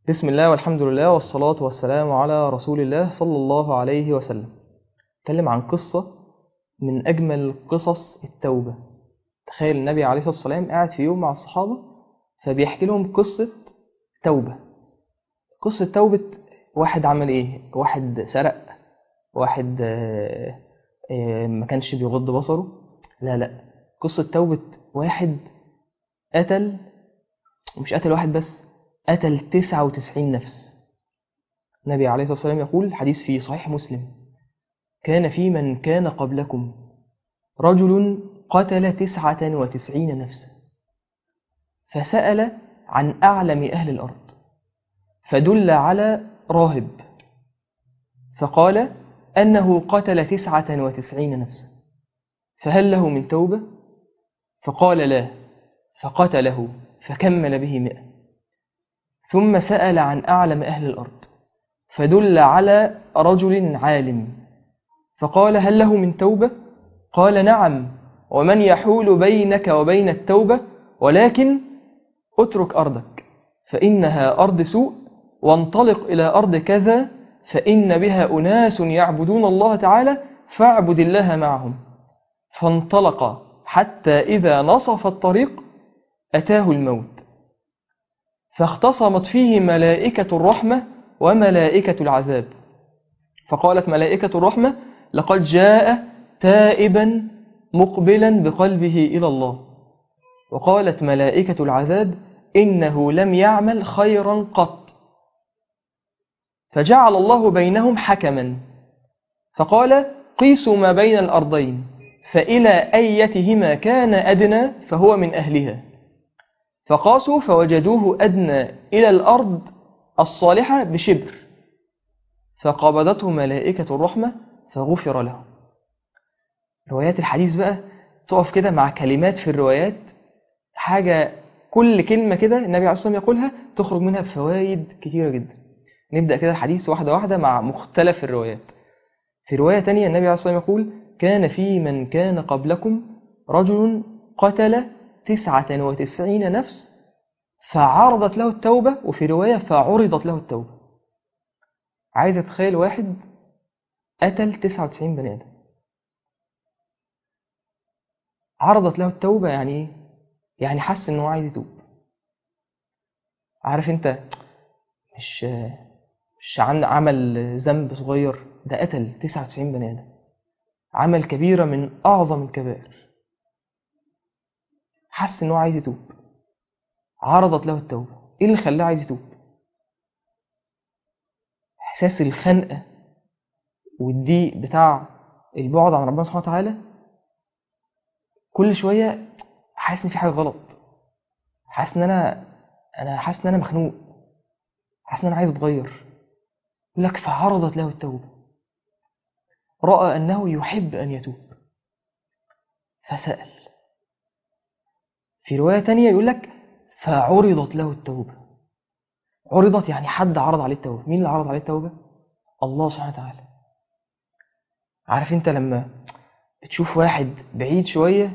بسم الله والحمد لله والصلاة والسلام على رسول الله صلى الله عليه وسلم نتكلم عن قصة من أجمل قصص التوبة تخيل النبي عليه الصلاة والسلام قاعد في يوم مع الصحابة فبيحكي لهم قصة توبة قصة توبة واحد عمل إيه واحد سرق واحد آه، آه، ما كانش بيغض بصره لا لا قصة توبة واحد قتل ومش قتل واحد بس قتل 99 نفس النبي عليه الصلاة والسلام يقول حديث في صحيح مسلم كان في من كان قبلكم رجل قتل تسعة وتسعين نفسا فسأل عن أعلم أهل الأرض فدل على راهب فقال أنه قتل تسعة وتسعين نفسا فهل له من توبة؟ فقال لا فقتله فكمل به مئة ثم سأل عن أعلم أهل الأرض فدل على رجل عالم فقال هل له من توبة؟ قال نعم ومن يحول بينك وبين التوبة ولكن اترك أرضك فإنها أرض سوء وانطلق إلى أرض كذا فإن بها أناس يعبدون الله تعالى فاعبد الله معهم فانطلق حتى إذا نصف الطريق أتاه الموت فاختصمت فيه ملائكة الرحمة وملائكة العذاب فقالت ملائكة الرحمة لقد جاء تائبا مقبلا بقلبه إلى الله وقالت ملائكة العذاب إنه لم يعمل خيرا قط فجعل الله بينهم حكما فقال قيسوا ما بين الأرضين فإلى أيتهما كان أدنى فهو من أهلها فقاسوا فوجدوه أدنى إلى الأرض الصالحة بشبر فقبضته ملائكة الرحمة فغفر له روايات الحديث بقى تقف كده مع كلمات في الروايات حاجة كل كلمة كده النبي عليه الصلاة والسلام يقولها تخرج منها بفوائد كثيرة جدا نبدأ كده الحديث واحدة واحدة مع مختلف الروايات في رواية تانية النبي عليه الصلاة والسلام يقول كان في من كان قبلكم رجل قتل تسعة وتسعين نفس فعرضت له التوبة وفي رواية فعرضت له التوبة عايز اتخيل واحد قتل 99 بني آدم عرضت له التوبة يعني ايه؟ يعني حس انه عايز يتوب عارف انت مش مش عن عمل ذنب صغير ده قتل 99 بني آدم عمل كبيرة من أعظم الكبائر حس انه عايز يتوب عرضت له التوبة ايه اللي خلاه عايز يتوب احساس الخنقة والضيق بتاع البعد عن ربنا سبحانه وتعالى كل شوية حاسس ان في حاجة غلط حاسس ان انا انا حاسس ان انا مخنوق حاسس ان انا عايز اتغير يقول لك فعرضت له التوبة رأى أنه يحب أن يتوب فسأل في رواية تانية يقول لك فعرضت له التوبة عرضت يعني حد عرض عليه التوبة مين اللي عرض عليه التوبة؟ الله سبحانه وتعالى عارف انت لما بتشوف واحد بعيد شوية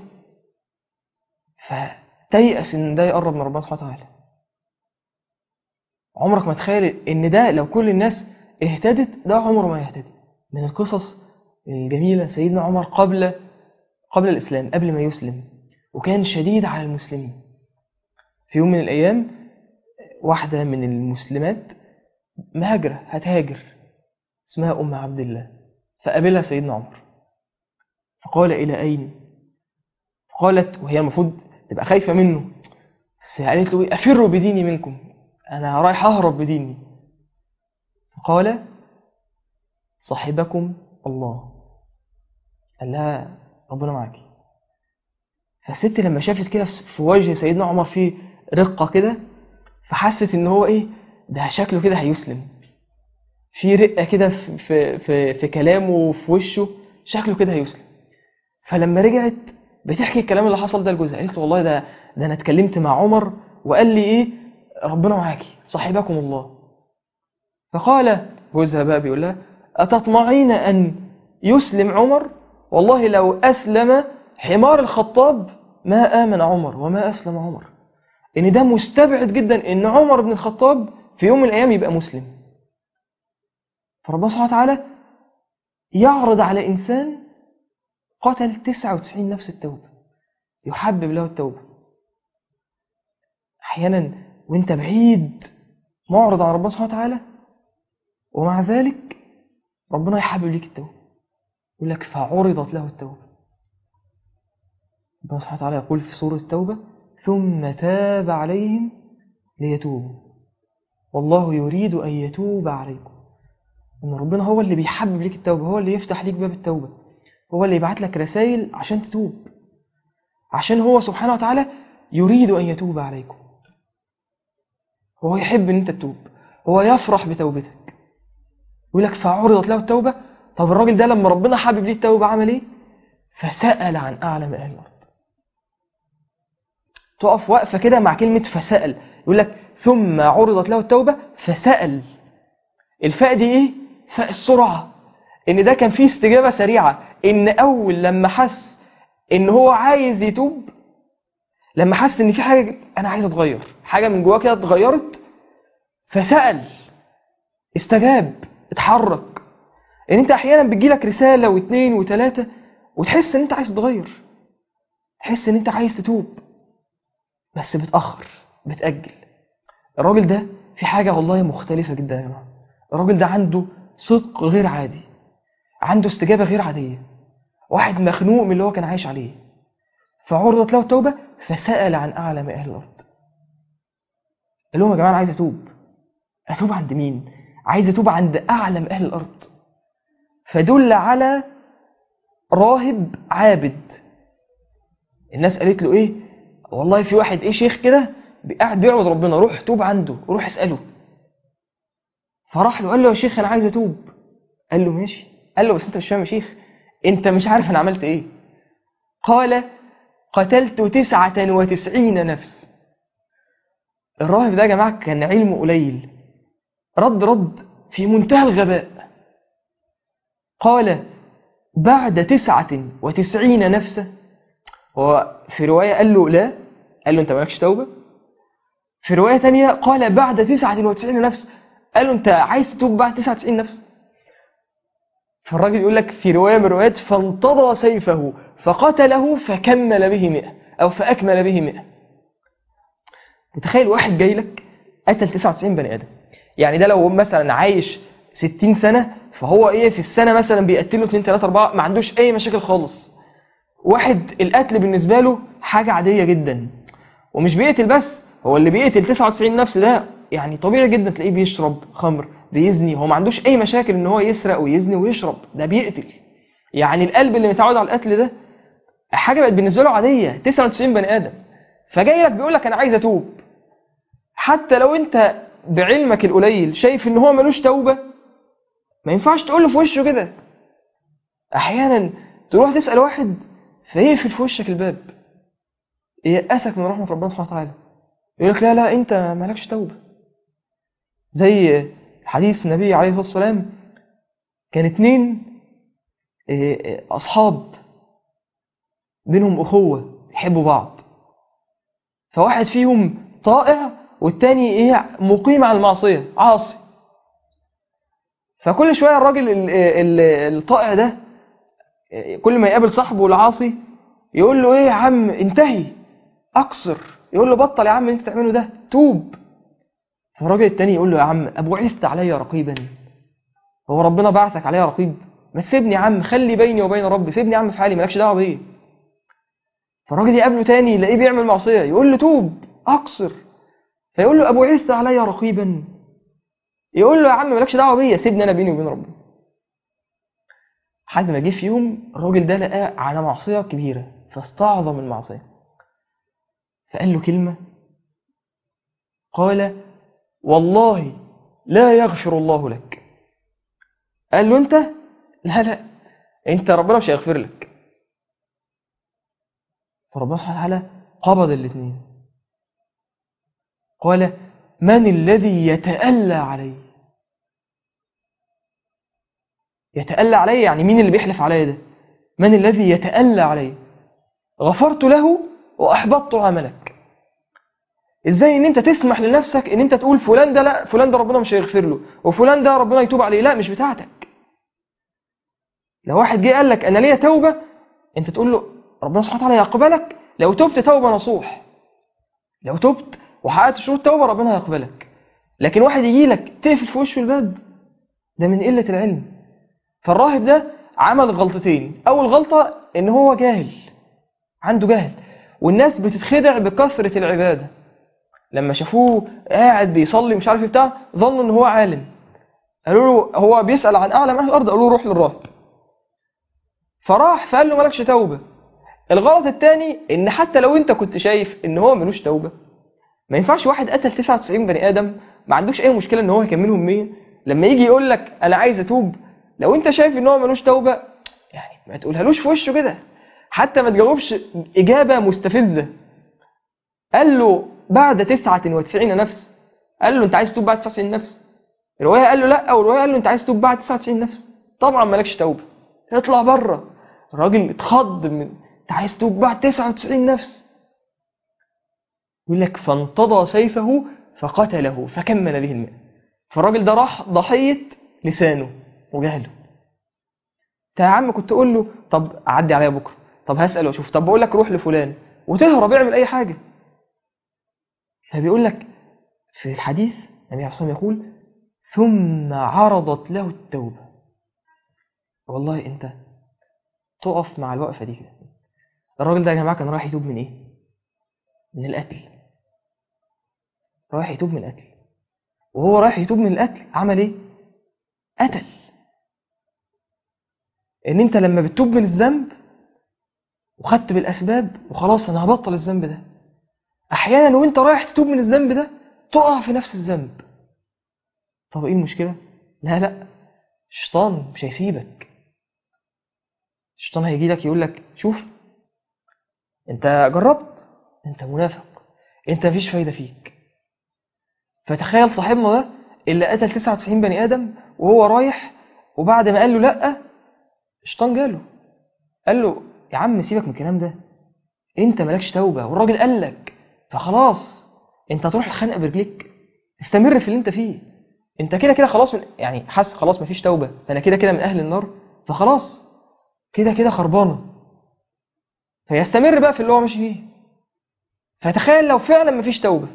فتيأس ان ده يقرب من ربنا سبحانه وتعالى عمرك ما تخيل ان ده لو كل الناس اهتدت ده عمره ما يهتدي من القصص الجميلة سيدنا عمر قبل قبل الإسلام قبل ما يسلم وكان شديد على المسلمين في يوم من الأيام واحدة من المسلمات مهاجرة هتهاجر اسمها أم عبد الله فقابلها سيدنا عمر فقال إلى أين قالت وهي المفروض تبقى خايفة منه بس قالت له إيه؟ أفروا بديني منكم أنا رايح أهرب بديني فقال صاحبكم الله قال لها ربنا معاكي فالست لما شافت كده في وجه سيدنا عمر فيه رقة كده فحست ان هو ايه ده شكله كده هيسلم في رقة كده في, في, في, في كلامه وفي وشه شكله كده هيسلم فلما رجعت بتحكي الكلام اللي حصل ده لجوزها قالت له والله ده ده انا اتكلمت مع عمر وقال لي ايه ربنا معاكي صاحبكم الله فقال جوزها بقى بيقول لها أتطمعين أن يسلم عمر والله لو أسلم حمار الخطاب ما آمن عمر وما أسلم عمر إن ده مستبعد جدا إن عمر بن الخطاب في يوم من الأيام يبقى مسلم فربنا سبحانه وتعالى يعرض على إنسان قتل 99 نفس التوبة يحبب له التوبة أحيانا وانت بعيد معرض عن ربنا سبحانه وتعالى ومع ذلك ربنا يحبب ليك التوبة يقول لك فعرضت له التوبة ربنا سبحانه وتعالى يقول في سورة التوبة ثم تاب عليهم ليتوبوا والله يريد أن يتوب عليكم إن ربنا هو اللي بيحبب ليك التوبة هو اللي يفتح ليك باب التوبة هو اللي يبعت لك رسائل عشان تتوب عشان هو سبحانه وتعالى يريد أن يتوب عليكم هو يحب أن أنت تتوب هو يفرح بتوبتك يقول لك فعرضت له التوبة طب الراجل ده لما ربنا حابب ليه التوبة عمل ايه فسأل عن أعلم أهل الأرض تقف وقفة كده مع كلمة فسأل يقول لك ثم عرضت له التوبة فسأل الفاء دي ايه فاء السرعة ان ده كان فيه استجابة سريعة ان اول لما حس ان هو عايز يتوب لما حس ان في حاجة انا عايز اتغير حاجة من جواه كده اتغيرت فسأل استجاب اتحرك ان انت احيانا بتجيلك رسالة واثنين وثلاثة وتحس ان انت عايز تتغير تحس ان انت عايز تتوب بس بتأخر بتأجل الراجل ده في حاجة والله مختلفة جدا يا جماعة الراجل ده عنده صدق غير عادي عنده استجابة غير عادية واحد مخنوق من اللي هو كان عايش عليه فعرضت له التوبة فسأل عن أعلم أهل الأرض قال لهم يا جماعة أنا عايز أتوب أتوب عند مين؟ عايز أتوب عند أعلم أهل الأرض فدل على راهب عابد الناس قالت له إيه؟ والله في واحد إيه شيخ كده قاعد بيعبد ربنا روح توب عنده روح اسأله فراح له قال له يا شيخ أنا عايز أتوب قال له ماشي قال له بس أنت مش فاهم يا شيخ أنت مش عارف أنا عملت إيه قال قتلت تسعة وتسعين نفس الراهب ده يا جماعة كان علمه قليل رد رد في منتهى الغباء قال بعد تسعة وتسعين نفسا هو في رواية قال له لا قال له أنت مالكش توبة في رواية تانية قال بعد تسعة وتسعين نفس قال له أنت عايز تتوب بعد تسعة وتسعين نفس فالراجل يقول لك في رواية من الروايات فانتضى سيفه فقتله فكمل به مئة أو فأكمل به مئة متخيل واحد جاي لك قتل 99 بني آدم يعني ده لو مثلا عايش 60 سنة فهو ايه في السنة مثلا بيقتله 2 3 4 ما عندوش اي مشاكل خالص واحد القتل بالنسبة له حاجة عادية جدا ومش بيقتل بس هو اللي بيقتل 99 نفس ده يعني طبيعي جدا تلاقيه بيشرب خمر بيزني هو ما عندوش اي مشاكل ان هو يسرق ويزني ويشرب ده بيقتل يعني القلب اللي متعود على القتل ده حاجة بقت بالنسبة له عادية 99 بني آدم فجاي لك بيقول لك أنا عايز أتوب حتى لو أنت بعلمك القليل شايف إن هو ملوش توبة ما ينفعش تقول له في وشه كده أحيانا تروح تسأل واحد فيقفل في وشك الباب ييأسك من رحمة ربنا سبحانه وتعالى يقول لك لا لا أنت مالكش توبة زي حديث النبي عليه الصلاة والسلام كان اتنين أصحاب بينهم أخوة يحبوا بعض فواحد فيهم طائع والتاني إيه مقيم على المعصية عاصي فكل شوية الراجل الطائع ده كل ما يقابل صاحبه العاصي يقول له إيه يا عم انتهي أقصر يقول له بطل يا عم انت تعمله ده توب فالراجل التاني يقول له يا عم أبو عثت علي رقيبا هو ربنا بعثك عليا رقيب ما تسيبني يا عم خلي بيني وبين ربي سيبني يا عم في حالي مالكش دعوه بيا فالراجل يقابله تاني يلاقيه بيعمل معصيه يقول له توب اقصر فيقول له ابو عث علي رقيبا يقول له يا عم مالكش دعوه بيا سيبني انا بيني وبين ربي حد ما جه في يوم الراجل ده لقاه على معصيه كبيره فاستعظم المعصيه فقال له كلمه قال والله لا يغفر الله لك قال له انت لا لا انت ربنا مش هيغفر لك فربنا سبحانه وتعالى قبض الاثنين قال من الذي يتألى علي يتألى علي يعني مين اللي بيحلف علي ده من الذي يتألى علي غفرت له وأحبطت عملك ازاي ان انت تسمح لنفسك ان انت تقول فلان ده لا فلان ده ربنا مش هيغفر له وفلان ده ربنا يتوب عليه لا مش بتاعتك لو واحد جه قال لك انا ليا توبه انت تقول له ربنا سبحانه وتعالى يقبلك لو تبت توبه نصوح لو تبت وحققت شروط التوبه ربنا هيقبلك لكن واحد يجي لك تقفل في وشه الباب ده من قله العلم فالراهب ده عمل غلطتين اول غلطه ان هو جاهل عنده جهل والناس بتتخدع بكثره العباده لما شافوه قاعد بيصلي مش عارف ايه بتاع ظنوا ان هو عالم قالوا له هو بيسال عن اعلم اهل الارض قالوا له روح للراهب فراح فقال له مالكش توبه الغلط الثاني ان حتى لو انت كنت شايف ان هو ملوش توبه ما ينفعش واحد قتل 99 بني ادم ما عندوش اي مشكله ان هو يكملهم 100 لما يجي يقول لك انا عايز اتوب لو انت شايف ان هو ملوش توبه يعني ما تقولهالوش في وشه كده حتى ما تجاوبش اجابه مستفزه قال له بعد 99 نفس قال له انت عايز تتوب بعد 99 نفس الروايه قال له لا والروايه قال له انت عايز تتوب بعد 99 نفس طبعا مالكش توبه اطلع بره الراجل اتخض من انت عايز تتوب بعد 99 نفس يقول لك فانتضى سيفه فقتله فكمل به المئة فالراجل ده راح ضحية لسانه وجهله انت يا عم كنت تقول له طب عدي عليا بكره طب هسأل واشوف طب بقول لك روح لفلان وتهرب اعمل اي حاجة فبيقول لك في الحديث النبي عليه الصلاة والسلام يقول ثم عرضت له التوبة والله انت تقف مع الوقفة دي كده الراجل ده يا جماعة كان رايح يتوب من ايه من القتل رايح يتوب من القتل وهو رايح يتوب من القتل عمل ايه قتل ان انت لما بتتوب من الذنب وخدت بالاسباب وخلاص انا هبطل الذنب ده احيانا وانت رايح تتوب من الذنب ده تقع في نفس الذنب طب ايه المشكله لا لا الشيطان مش هيسيبك الشيطان هيجي لك يقول لك شوف انت جربت انت منافق انت مفيش فايده فيك فتخيل صاحبنا ده اللي قتل 99 بني ادم وهو رايح وبعد ما قال له لا الشيطان جاله قال له يا عم سيبك من الكلام ده انت مالكش توبه والراجل قال لك فخلاص انت هتروح الخنقه برجليك استمر في اللي انت فيه انت كده كده خلاص من يعني حاسس خلاص مفيش توبه فانا كده كده من اهل النار فخلاص كده كده خربانه فيستمر بقى في اللي هو ماشي فيه فتخيل لو فعلا مفيش توبه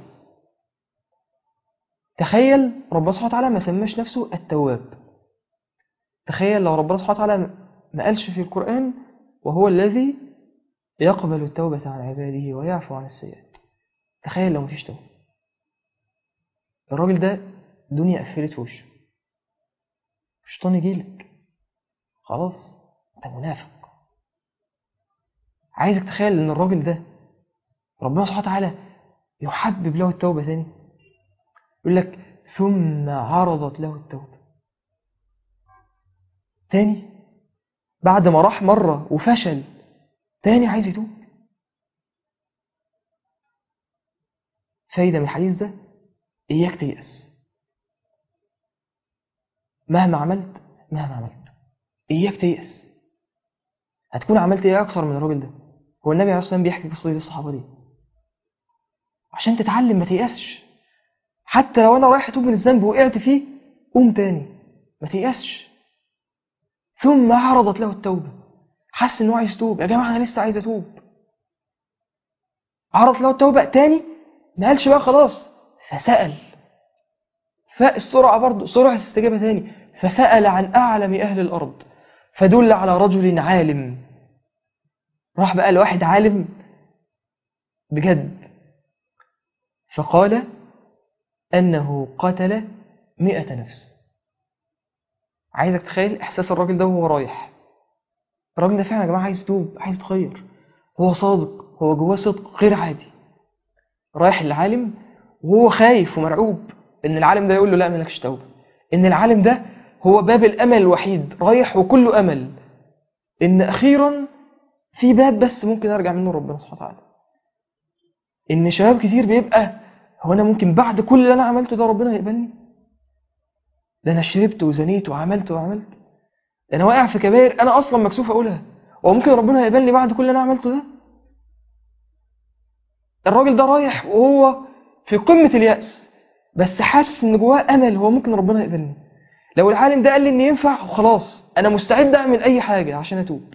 تخيل ربنا سبحانه وتعالى ما سماش نفسه التواب تخيل لو ربنا سبحانه وتعالى ما قالش في القرآن وهو الذي يقبل التوبة عن عباده ويعفو عن السيئات تخيل لو مفيش توبة الراجل ده الدنيا قفلت في وشه الشيطان يجيلك خلاص انت منافق عايزك تخيل ان الراجل ده ربنا سبحانه وتعالى يحبب له التوبة تاني يقول لك ثم عرضت له التوبة تاني بعد ما راح مرة وفشل تاني عايز يتوب فايدة من الحديث ده إياك تيأس مهما عملت مهما عملت إياك تيأس هتكون عملت إيه أكثر من الراجل ده هو النبي عليه الصلاة والسلام بيحكي قصة الصحابة دي عشان تتعلم ما تيأسش حتى لو أنا رايح أتوب من الذنب وقعت فيه قوم تاني ما تيأسش ثم عرضت له التوبة حس إنه عايز يتوب يا جماعة أنا لسه عايز أتوب عرضت له التوبة تاني ما قالش بقى خلاص فسأل فالسرعة برضه سرعة استجابة تاني فسأل عن أعلم أهل الأرض فدل على رجل عالم راح بقى لواحد عالم بجد فقال أنه قتل مئة نفس عايزك تخيل إحساس الراجل ده وهو رايح الراجل ده فعلا يا جماعة عايز يتوب عايز يتغير هو صادق هو جواه صدق غير عادي رايح للعالم وهو خايف ومرعوب ان العالم ده يقول له لا مالكش توبه ان العالم ده هو باب الامل الوحيد رايح وكله امل ان اخيرا في باب بس ممكن ارجع منه ربنا سبحانه وتعالى ان شباب كتير بيبقى هو انا ممكن بعد كل اللي انا عملته ده ربنا يقبلني ده انا شربت وزنيت وعملت وعملت ده انا واقع في كبائر انا اصلا مكسوف اقولها وممكن ربنا يقبلني بعد كل اللي انا عملته ده الراجل ده رايح وهو في قمة اليأس بس حاسس ان جواه امل هو ممكن ربنا يقبلني لو العالم ده قال لي ان ينفع خلاص انا مستعد اعمل اي حاجة عشان اتوب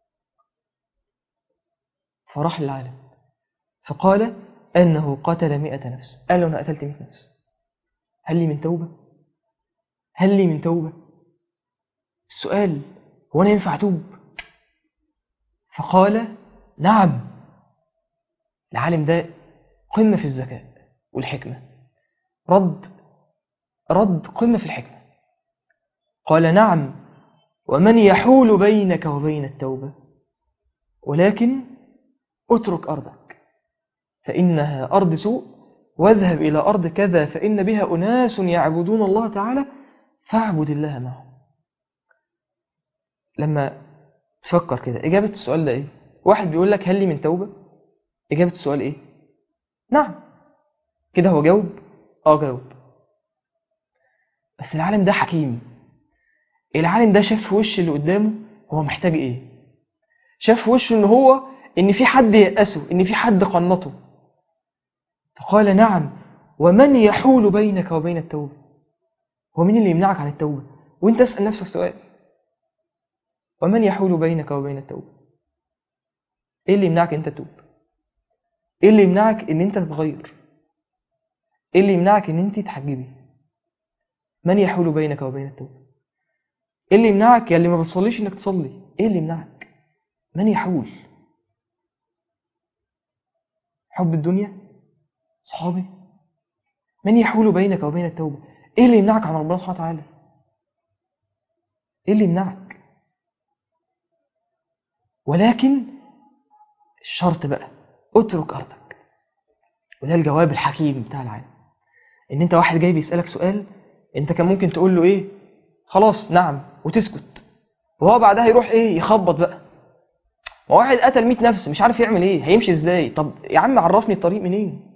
فراح للعالم فقال انه قتل مئة نفس قال له انا قتلت مئة نفس هل لي من توبة هل لي من توبة السؤال هو انا ينفع اتوب فقال نعم العالم ده قمة في الذكاء والحكمة رد رد قمة في الحكمة قال نعم ومن يحول بينك وبين التوبة ولكن اترك أرضك فإنها أرض سوء واذهب إلى أرض كذا فإن بها أناس يعبدون الله تعالى فاعبد الله معهم لما تفكر كده إجابة السؤال ده إيه؟ واحد بيقول لك هل لي من توبة؟ إجابة السؤال إيه؟ نعم كده هو جاوب؟ آه جاوب بس العالم ده حكيم العالم ده شاف في وش اللي قدامه هو محتاج إيه؟ شاف في وشه إن هو إن في حد يأسه إن في حد قنطه فقال نعم ومن يحول بينك وبين التوبة هو مين اللي يمنعك عن التوبة وانت اسأل نفسك سؤال ومن يحول بينك وبين التوبة ايه اللي يمنعك انت تتوب ايه اللي يمنعك ان انت تتغير ايه اللي يمنعك ان انت تحجبي من يحول بينك وبين التوبة ايه اللي يمنعك يا اللي ما بتصليش انك تصلي ايه اللي يمنعك من يحول حب الدنيا صحابي من يحول بينك وبين التوبة ايه اللي يمنعك عن ربنا سبحانه وتعالى ايه اللي يمنعك ولكن الشرط بقى اترك ارضك وده الجواب الحكيم بتاع العالم ان انت واحد جاي بيسالك سؤال انت كان ممكن تقول له ايه خلاص نعم وتسكت وهو بعدها يروح ايه يخبط بقى ما واحد قتل 100 نفس مش عارف يعمل ايه هيمشي ازاي طب يا عم عرفني الطريق منين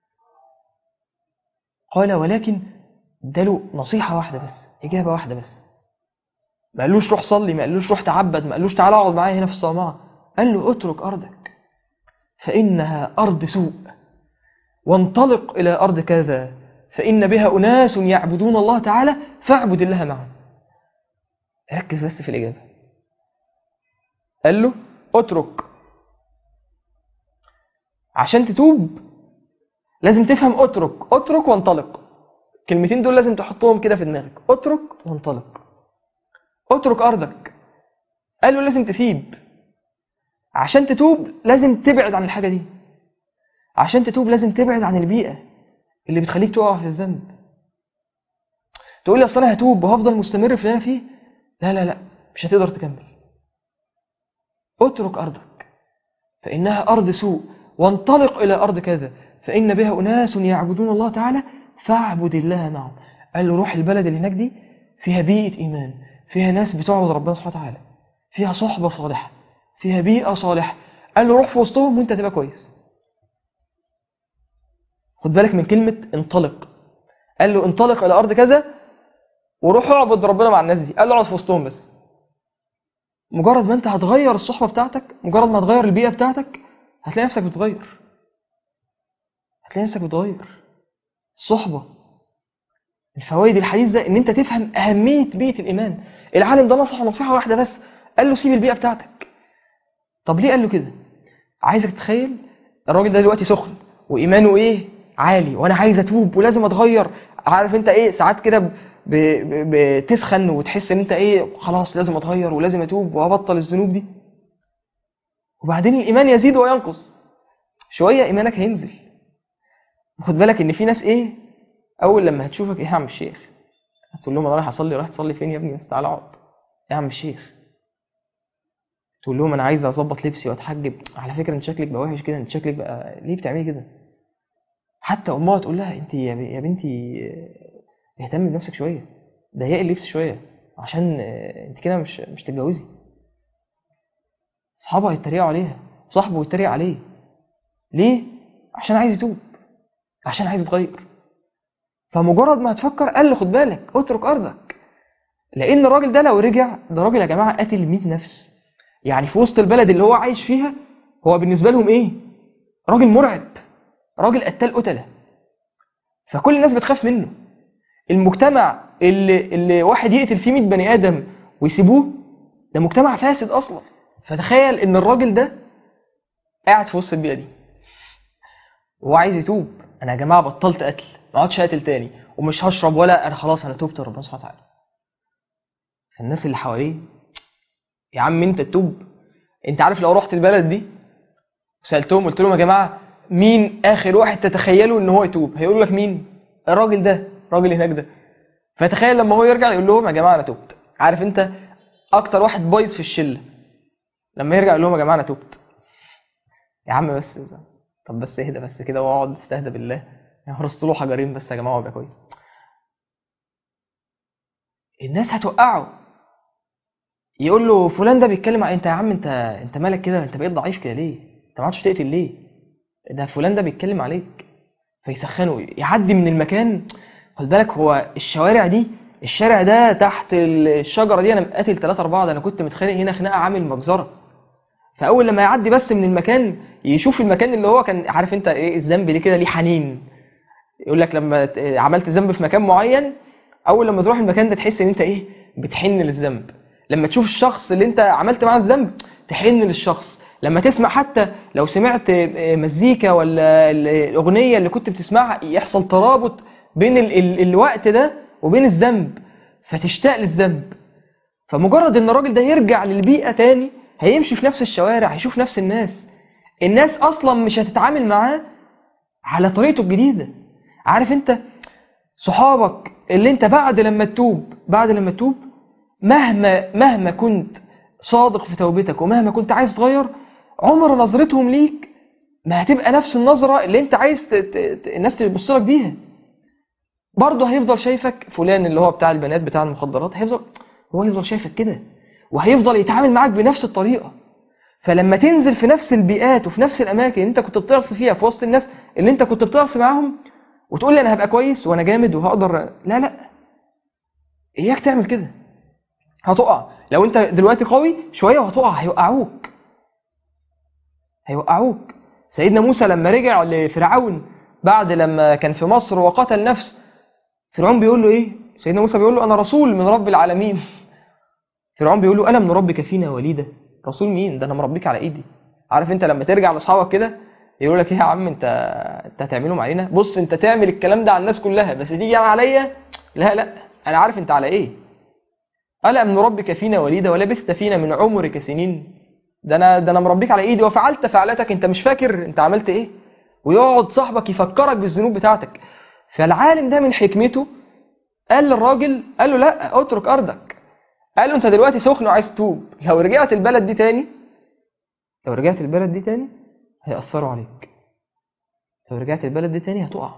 قال ولكن اداله نصيحة واحدة بس إجابة واحدة بس ما قالوش روح صلي ما قالوش روح تعبد ما قالوش تعالى اقعد معايا هنا في الصومعة قال له اترك أرضك فإنها أرض سوء وانطلق إلى أرض كذا فإن بها أناس يعبدون الله تعالى فاعبد الله معهم ركز بس في الإجابة قال له اترك عشان تتوب لازم تفهم اترك اترك وانطلق الكلمتين دول لازم تحطهم كده في دماغك اترك وانطلق اترك ارضك قالوا لازم تسيب عشان تتوب لازم تبعد عن الحاجه دي عشان تتوب لازم تبعد عن البيئه اللي بتخليك تقع في الذنب تقول لي اصل انا هتوب وهفضل مستمر في اللي انا فيه لا لا لا مش هتقدر تكمل اترك ارضك فانها ارض سوء وانطلق الى ارض كذا فإن بها أناس يعبدون الله تعالى فاعبد الله معهم قال له روح البلد اللي هناك دي فيها بيئة إيمان فيها ناس بتعبد ربنا سبحانه وتعالى فيها صحبة صالحة فيها بيئة صالحة قال له روح في وسطهم وانت تبقى كويس خد بالك من كلمة انطلق قال له انطلق إلى أرض كذا وروح اعبد ربنا مع الناس دي قال له اقعد في وسطهم بس مجرد ما انت هتغير الصحبة بتاعتك مجرد ما هتغير البيئة بتاعتك هتلاقي نفسك بتغير هتلاقي نفسك بتغير الصحبة الفوائد الحديث ده ان انت تفهم اهمية بيئة الايمان العالم ده نصحه نصيحة واحدة بس قال له سيب البيئة بتاعتك طب ليه قال له كده عايزك تتخيل الراجل ده دلوقتي سخن وايمانه ايه عالي وانا عايز اتوب ولازم اتغير عارف انت ايه ساعات كده ب- ب- بتسخن وتحس ان انت ايه خلاص لازم اتغير ولازم اتوب وابطل الذنوب دي وبعدين الايمان يزيد وينقص شوية ايمانك هينزل خد بالك ان في ناس ايه اول لما هتشوفك ايه يا عم الشيخ هتقول لهم انا رايح اصلي رايح تصلي فين يا ابني بس تعالى اقعد يا عم الشيخ تقول لهم انا عايز اظبط لبسي واتحجب على فكره انت شكلك بقى وحش كده انت شكلك بقى ليه بتعملي كده حتى امها تقول لها انت يا ب- يا بنتي آه، اهتمي بنفسك شويه ضيقي اللبس شويه عشان آه، انت كده مش مش تتجوزي اصحابها يتريقوا عليها صاحبه يتريق عليه ليه عشان عايز يتوب عشان عايز يتغير فمجرد ما هتفكر قال له خد بالك اترك ارضك لان الراجل ده لو رجع ده راجل يا جماعه قتل 100 نفس يعني في وسط البلد اللي هو عايش فيها هو بالنسبه لهم ايه راجل مرعب راجل قتال قتله فكل الناس بتخاف منه المجتمع اللي, اللي واحد يقتل فيه 100 بني ادم ويسيبوه ده مجتمع فاسد اصلا فتخيل ان الراجل ده قاعد في وسط البيئه دي وهو عايز يتوب انا يا جماعه بطلت قتل ما اقعدش اقتل تاني ومش هشرب ولا انا خلاص انا تبت لربنا سبحانه وتعالى فالناس اللي حواليه يا عم انت تتوب انت عارف لو رحت البلد دي وسالتهم قلت لهم يا جماعه مين اخر واحد تتخيلوا ان هو يتوب هيقولوا لك مين الراجل ده الراجل هناك ده فتخيل لما هو يرجع يقول لهم يا جماعه انا تبت عارف انت اكتر واحد بايظ في الشله لما يرجع يقول لهم يا جماعه انا تبت يا عم بس طب بس اهدى بس كده واقعد استهدى بالله يعني هرصت له حجرين بس يا جماعه وابقى كويس الناس هتوقعه يقول له فلان ده بيتكلم عن انت يا عم انت انت مالك كده انت بقيت ضعيف كده ليه انت ما عادش تقتل ليه ده فلان ده بيتكلم عليك فيسخنه يعدي من المكان خد بالك هو الشوارع دي الشارع ده تحت الشجره دي انا قاتل ثلاثة أربعة ده انا كنت متخانق هنا خناقه عامل مجزره فاول لما يعدي بس من المكان يشوف المكان اللي هو كان عارف انت ايه الذنب ليه كده ليه حنين يقول لك لما عملت ذنب في مكان معين اول لما تروح المكان ده تحس ان انت ايه بتحن للذنب لما تشوف الشخص اللي انت عملت معاه الذنب تحن للشخص لما تسمع حتى لو سمعت مزيكا ولا الاغنيه اللي كنت بتسمعها يحصل ترابط بين ال ال الوقت ده وبين الذنب فتشتاق للذنب فمجرد ان الراجل ده يرجع للبيئه تاني هيمشي في نفس الشوارع هيشوف نفس الناس الناس اصلا مش هتتعامل معاه على طريقته الجديده عارف انت صحابك اللي انت بعد لما تتوب بعد لما تتوب مهما مهما كنت صادق في توبتك ومهما كنت عايز تغير عمر نظرتهم ليك ما هتبقى نفس النظرة اللي انت عايز ت... ت... الناس تبص لك بيها برضه هيفضل شايفك فلان اللي هو بتاع البنات بتاع المخدرات هيفضل هو هيفضل شايفك كده وهيفضل يتعامل معاك بنفس الطريقة فلما تنزل في نفس البيئات وفي نفس الأماكن اللي انت كنت بتعصي فيها في وسط الناس اللي انت كنت بتعصي معاهم وتقول لي انا هبقى كويس وانا جامد وهقدر لا لا اياك تعمل كده هتقع لو انت دلوقتي قوي شويه وهتقع هيوقعوك هيوقعوك سيدنا موسى لما رجع لفرعون بعد لما كان في مصر وقتل نفس فرعون بيقول له ايه سيدنا موسى بيقول له انا رسول من رب العالمين فرعون بيقول له الم نربك فينا وليدا رسول مين ده انا مربيك على ايدي عارف انت لما ترجع لاصحابك كده يقول لك ايه يا عم انت انت هتعملهم علينا بص انت تعمل الكلام ده على الناس كلها بس تيجي عليا لا لا انا عارف انت على ايه ألم نربك فينا وليدا ولبثت فينا من عمرك سنين ده انا ده انا مربيك على ايدي وفعلت فعلتك انت مش فاكر انت عملت ايه ويقعد صاحبك يفكرك بالذنوب بتاعتك فالعالم ده من حكمته قال للراجل قال له لا اترك ارضك قال له انت دلوقتي سخن وعايز تتوب لو رجعت البلد دي تاني لو رجعت البلد دي تاني هيأثروا عليك لو رجعت البلد دي تاني هتقع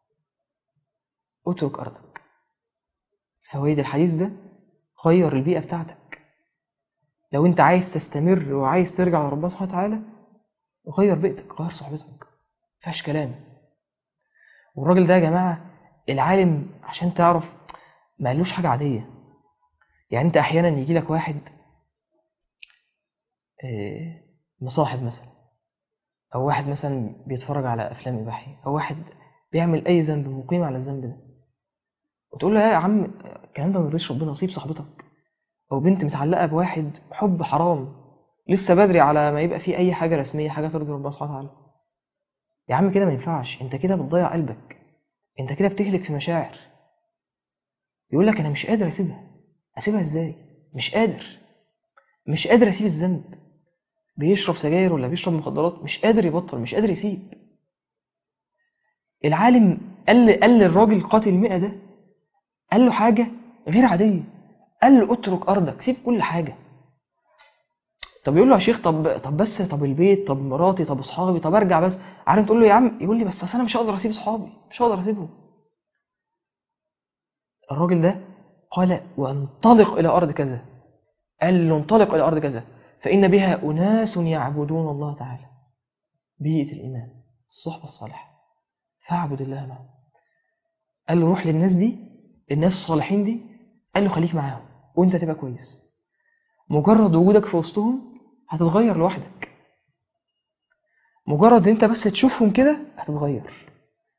اترك ارضك فوائد الحديث ده غير البيئة بتاعتك لو انت عايز تستمر وعايز ترجع لربنا سبحانه وتعالى غير بيئتك غير صحبتك مفيهاش كلام والراجل ده يا جماعة العالم عشان تعرف ما قالوش حاجة عادية يعني انت احيانا يجي لك واحد مصاحب مثلا او واحد مثلا بيتفرج على افلام اباحيه او واحد بيعمل اي ذنب مقيم على الذنب ده وتقول له يا عم الكلام ده ما يرضيش ربنا سيب صاحبتك او بنت متعلقه بواحد حب حرام لسه بدري على ما يبقى في اي حاجه رسميه حاجه ترضي ربنا سبحانه وتعالى يا عم كده ما ينفعش انت كده بتضيع قلبك انت كده بتهلك في مشاعر يقول لك انا مش قادر اسيبها اسيبها ازاي مش قادر مش قادر اسيب الذنب بيشرب سجاير ولا بيشرب مخدرات مش قادر يبطل مش قادر يسيب العالم قال قال للراجل قاتل المئة ده قال له حاجة غير عادية قال له اترك أرضك سيب كل حاجة طب يقول له يا شيخ طب طب بس طب البيت طب مراتي طب اصحابي طب ارجع بس عارف تقول له يا عم يقول لي بس اصل انا مش هقدر اسيب اصحابي مش هقدر اسيبهم الراجل ده قال وانطلق الى ارض كذا قال له انطلق الى ارض كذا فان بها اناس يعبدون الله تعالى بيئه الايمان الصحبه الصالحه فاعبد الله معهم قال له روح للناس دي الناس الصالحين دي قال له خليك معاهم وانت تبقى كويس مجرد وجودك في وسطهم هتتغير لوحدك مجرد انت بس تشوفهم كده هتتغير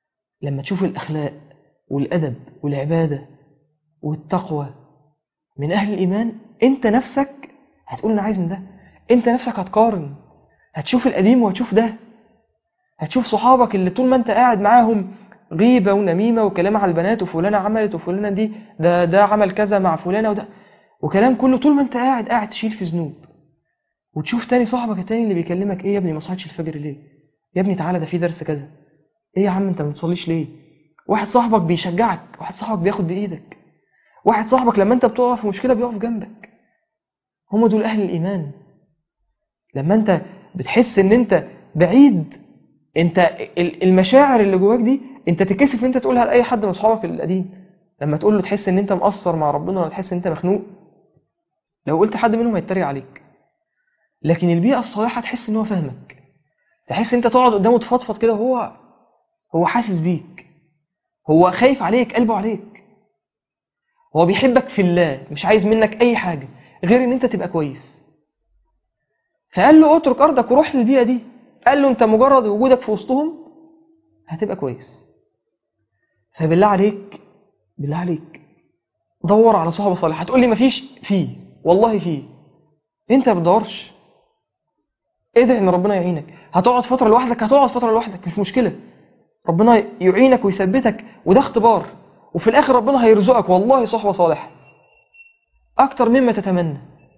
لما تشوف الأخلاق والأدب والعبادة والتقوى من أهل الإيمان أنت نفسك هتقول أنا عايز من ده أنت نفسك هتقارن هتشوف القديم وهتشوف ده هتشوف صحابك اللي طول ما أنت قاعد معاهم غيبة ونميمة وكلام على البنات وفلانة عملت وفلانة دي ده ده عمل كذا مع فلانة وده وكلام كله طول ما أنت قاعد قاعد تشيل في ذنوب وتشوف تاني صاحبك التاني اللي بيكلمك ايه يا ابني ما صحيتش الفجر ليه يا ابني تعالى ده في درس كذا ايه يا عم انت ما بتصليش ليه واحد صاحبك بيشجعك واحد صاحبك بياخد بايدك واحد صاحبك لما انت بتقع في مشكله بيقف جنبك هم دول اهل الايمان لما انت بتحس ان انت بعيد انت ال- المشاعر اللي جواك دي انت تتكسف ان انت تقولها لاي حد من اصحابك القديم لما تقول له تحس ان انت مقصر مع ربنا ولا تحس ان انت مخنوق لو قلت حد منهم هيتريق عليك لكن البيئة الصالحة تحس ان هو فاهمك تحس ان انت تقعد قدامه تفضفض كده وهو هو حاسس بيك هو خايف عليك قلبه عليك هو بيحبك في الله مش عايز منك اي حاجة غير ان انت تبقى كويس فقال له اترك ارضك وروح للبيئة دي قال له انت مجرد وجودك في وسطهم هتبقى كويس فبالله عليك بالله عليك دور على صحبة صالحة هتقول لي مفيش فيه والله فيه انت ما بتدورش ادعي ان ربنا يعينك هتقعد فتره لوحدك هتقعد فتره لوحدك مش مشكله ربنا يعينك ويثبتك وده اختبار وفي الاخر ربنا هيرزقك والله صحبه صالحه اكتر مما تتمنى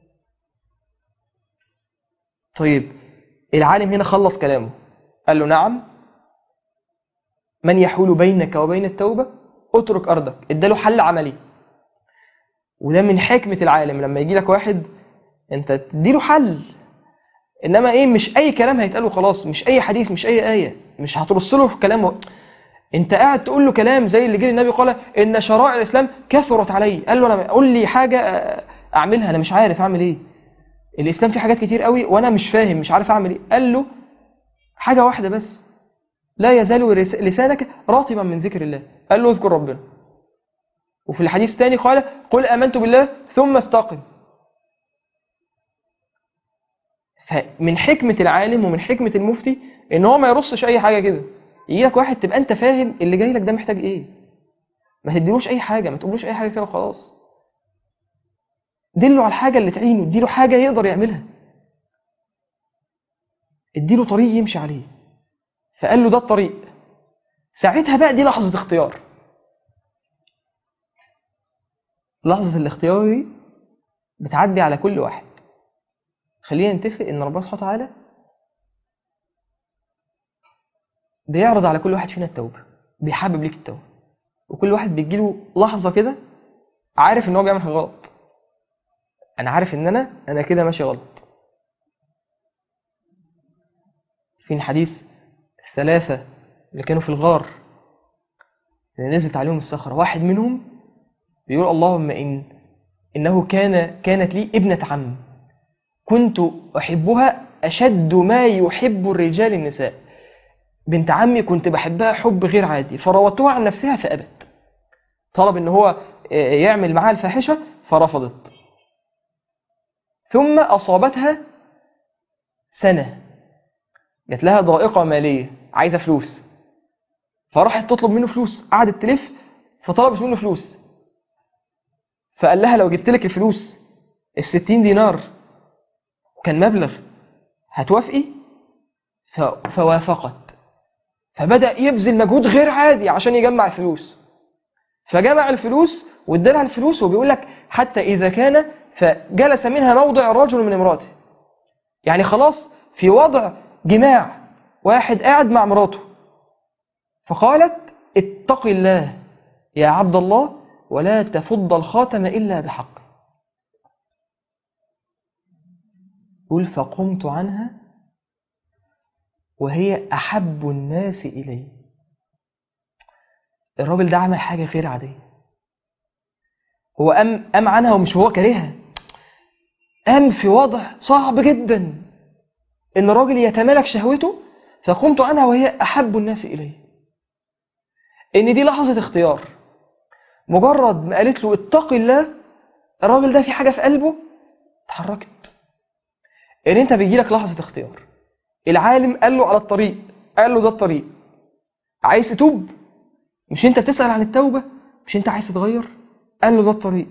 طيب العالم هنا خلص كلامه قال له نعم من يحول بينك وبين التوبه اترك ارضك اداله حل عملي وده من حكمه العالم لما يجي لك واحد انت تديله حل انما ايه مش اي كلام هيتقاله خلاص مش اي حديث مش اي ايه مش هترص له في كلام انت قاعد تقول له كلام زي اللي جه النبي قال ان شرائع الاسلام كثرت علي قال له انا قول لي حاجه اعملها انا مش عارف اعمل ايه الاسلام فيه حاجات كتير قوي وانا مش فاهم مش عارف اعمل ايه قال له حاجه واحده بس لا يزال لسانك رطبا من ذكر الله قال له اذكر ربنا وفي الحديث الثاني قال قل امنت بالله ثم استقم فمن حكمة العالم ومن حكمة المفتي ان هو ما يرصش اي حاجة كده يجي لك واحد تبقى انت فاهم اللي جاي لك ده محتاج ايه ما تديلوش اي حاجة ما تقولوش اي حاجة كده وخلاص دله على الحاجة اللي تعينه اديله حاجة يقدر يعملها اديله طريق يمشي عليه فقال له ده الطريق ساعتها بقى دي لحظة اختيار لحظة الاختيار دي بتعدي على كل واحد خلينا نتفق ان ربنا سبحانه وتعالى بيعرض على كل واحد فينا التوبه بيحبب ليك التوبه وكل واحد بيجيله لحظه كده عارف ان هو بيعمل حاجه غلط انا عارف ان انا انا كده ماشي غلط في حديث الثلاثه اللي كانوا في الغار اللي نزلت عليهم الصخره واحد منهم بيقول اللهم ان انه كان كانت لي ابنه عم كنت أحبها أشد ما يحب الرجال النساء بنت عمي كنت بحبها حب غير عادي فراودتها عن نفسها فأبت طلب ان هو يعمل معاها الفاحشة فرفضت ثم أصابتها سنة جات لها ضائقة مالية عايزة فلوس فراحت تطلب منه فلوس قعدت تلف فطلبت منه فلوس فقال لها لو جبت لك الفلوس الستين دينار كان مبلغ هتوافقي فوافقت فبدأ يبذل مجهود غير عادي عشان يجمع الفلوس فجمع الفلوس وادالها الفلوس وبيقول لك حتى إذا كان فجلس منها موضع الرجل من امراته يعني خلاص في وضع جماع واحد قاعد مع مراته فقالت اتق الله يا عبد الله ولا تفض الخاتم إلا بحق قل فقمت عنها وهي أحب الناس إلي الراجل ده عمل حاجة غير عادية هو أم, أم عنها ومش هو كارهها أم في وضع صعب جدا إن الراجل يتمالك شهوته فقمت عنها وهي أحب الناس إلي إن دي لحظة اختيار مجرد ما قالت له اتق الله الراجل ده في حاجة في قلبه اتحركت ان انت بيجي لك لحظه اختيار العالم قال له على الطريق قال له ده الطريق عايز تتوب مش انت بتسأل عن التوبة مش انت عايز تتغير قال له ده الطريق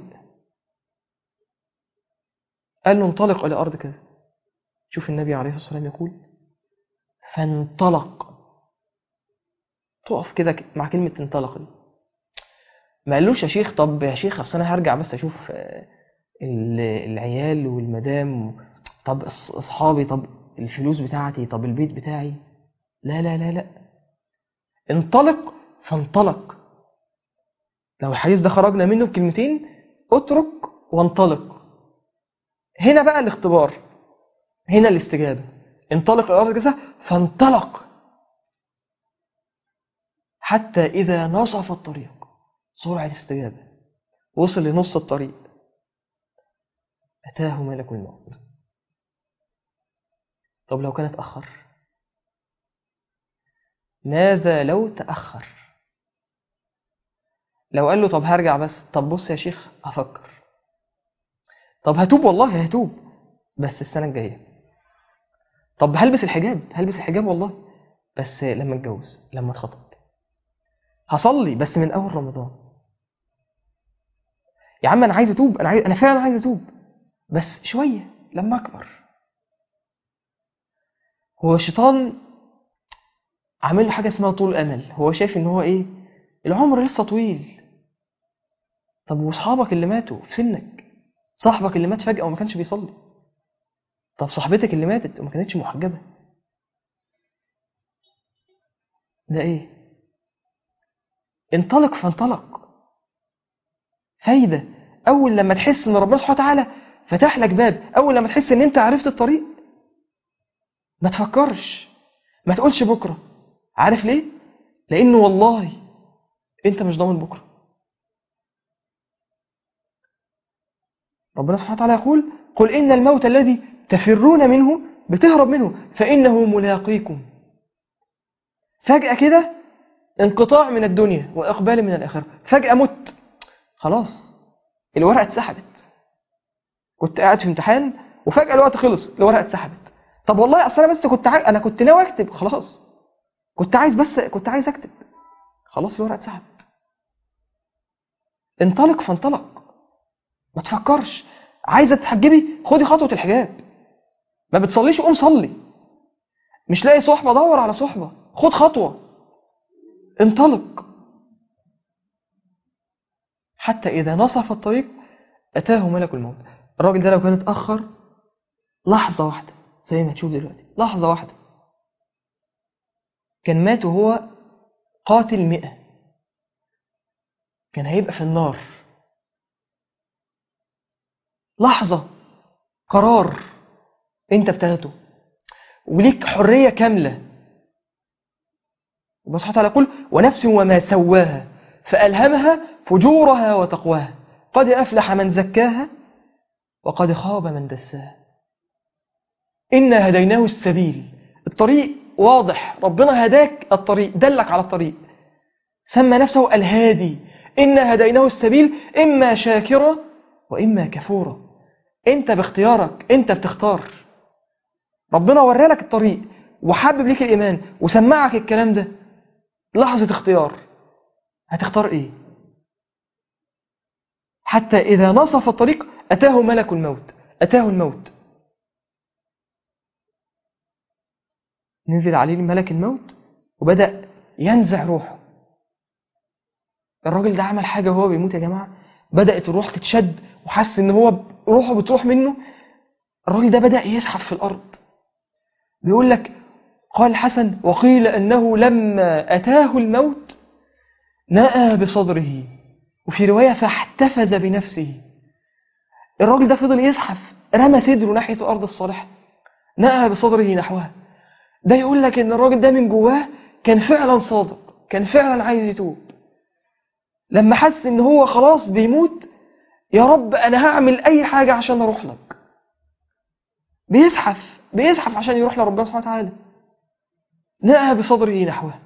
قال له انطلق إلى أرض كذا شوف النبي عليه الصلاة والسلام يقول فانطلق تقف كده مع كلمة انطلق دي ما قالوش يا شيخ طب يا شيخ اصل انا هرجع بس اشوف آه، ال- العيال والمدام طب أص- اصحابي طب الفلوس بتاعتي طب البيت بتاعي لا لا لا لا انطلق فانطلق لو الحديث ده خرجنا منه بكلمتين اترك وانطلق هنا بقى الاختبار هنا الاستجابة انطلق إلى الأرض كذا فانطلق حتى إذا نصف الطريق سرعة استجابة وصل لنص الطريق أتاه ملك الموت طب لو كان اتأخر ماذا لو تأخر لو قال له طب هرجع بس طب بص يا شيخ هفكر طب هتوب والله هتوب بس السنة الجاية طب هلبس الحجاب هلبس الحجاب والله بس لما اتجوز لما اتخطب هصلي بس من اول رمضان يا عم انا عايز اتوب انا عايز انا فعلا عايز اتوب بس شويه لما اكبر هو الشيطان عامل له حاجه اسمها طول امل هو شايف ان هو ايه العمر لسه طويل طب واصحابك اللي ماتوا في سنك صاحبك اللي مات فجاه وما كانش بيصلي طب صاحبتك اللي ماتت وما كانتش محجبه ده ايه انطلق فانطلق فايدة أول لما تحس إن ربنا سبحانه وتعالى فتح لك باب أول لما تحس إن أنت عرفت الطريق ما تفكرش ما تقولش بكرة عارف ليه؟ لأنه والله أنت مش ضامن بكرة ربنا سبحانه وتعالى يقول قل إن الموت الذي تفرون منه بتهرب منه فإنه ملاقيكم فجأة كده انقطاع من الدنيا وإقبال من الآخرة فجأة مت خلاص الورقة اتسحبت كنت قاعد في امتحان وفجأة الوقت خلص الورقة اتسحبت طب والله أصل أنا بس كنت عايز أنا كنت ناوي أكتب خلاص كنت عايز بس كنت عايز أكتب خلاص الورقة اتسحبت انطلق فانطلق ما تفكرش عايزة تحجبي خدي خطوة الحجاب ما بتصليش قوم صلي مش لاقي صحبة دور على صحبة خد خطوة انطلق حتى إذا نصف الطريق أتاه ملك الموت الراجل ده لو كان اتأخر لحظة واحدة زي ما تشوف دلوقتي لحظة واحدة كان مات وهو قاتل مئة كان هيبقى في النار لحظة قرار انت بتاخده وليك حرية كاملة الله سبحانه وتعالى يقول ونفس وما سواها فألهمها فجورها وتقواها قد أفلح من زكاها وقد خاب من دساها إنا هديناه السبيل الطريق واضح ربنا هداك الطريق دلك على الطريق سمى نفسه الهادي إنا هديناه السبيل إما شاكرا وإما كفورا أنت باختيارك أنت بتختار ربنا ورالك الطريق وحبب ليك الإيمان وسمعك الكلام ده لحظة اختيار هتختار ايه حتى إذا نصف الطريق أتاه ملك الموت أتاه الموت نزل عليه ملك الموت وبدأ ينزع روحه الراجل ده عمل حاجة وهو بيموت يا جماعة بدأت الروح تتشد وحس إن هو روحه بتروح منه الراجل ده بدأ يزحف في الأرض بيقول لك قال الحسن وقيل أنه لما أتاه الموت نأى بصدره وفي رواية فاحتفز بنفسه الراجل ده فضل يزحف رمى صدره ناحية الأرض الصالحة نأى بصدره نحوها ده يقول لك إن الراجل ده من جواه كان فعلا صادق كان فعلا عايز يتوب لما حس إن هو خلاص بيموت يا رب أنا هعمل أي حاجة عشان أروح لك بيزحف بيزحف عشان يروح لربنا سبحانه وتعالى نأى بصدره نحوه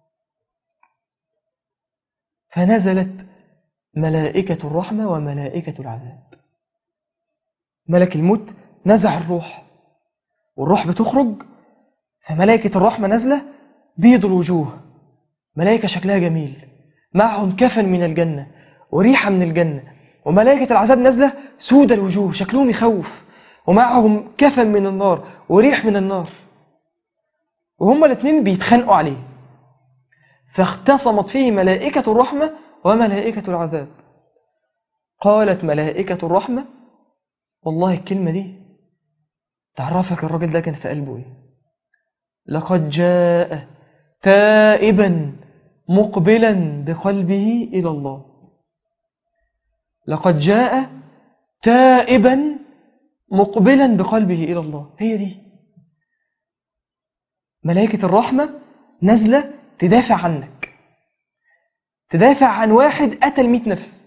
فنزلت ملائكة الرحمة وملائكة العذاب ملك الموت نزع الروح والروح بتخرج فملائكة الرحمة نازلة بيض الوجوه ملائكة شكلها جميل معهم كفن من الجنة وريحة من الجنة وملائكة العذاب نازلة سود الوجوه شكلهم يخوف ومعهم كفن من النار وريح من النار وهما الاثنين بيتخانقوا عليه فاختصمت فيه ملائكة الرحمة وملائكة العذاب قالت ملائكة الرحمة والله الكلمة دي تعرفك الراجل ده كان في قلبه ايه لقد جاء تائبا مقبلا بقلبه إلى الله لقد جاء تائبا مقبلا بقلبه إلى الله هي دي ملائكة الرحمة نازلة تدافع عنك تدافع عن واحد قتل مئة نفس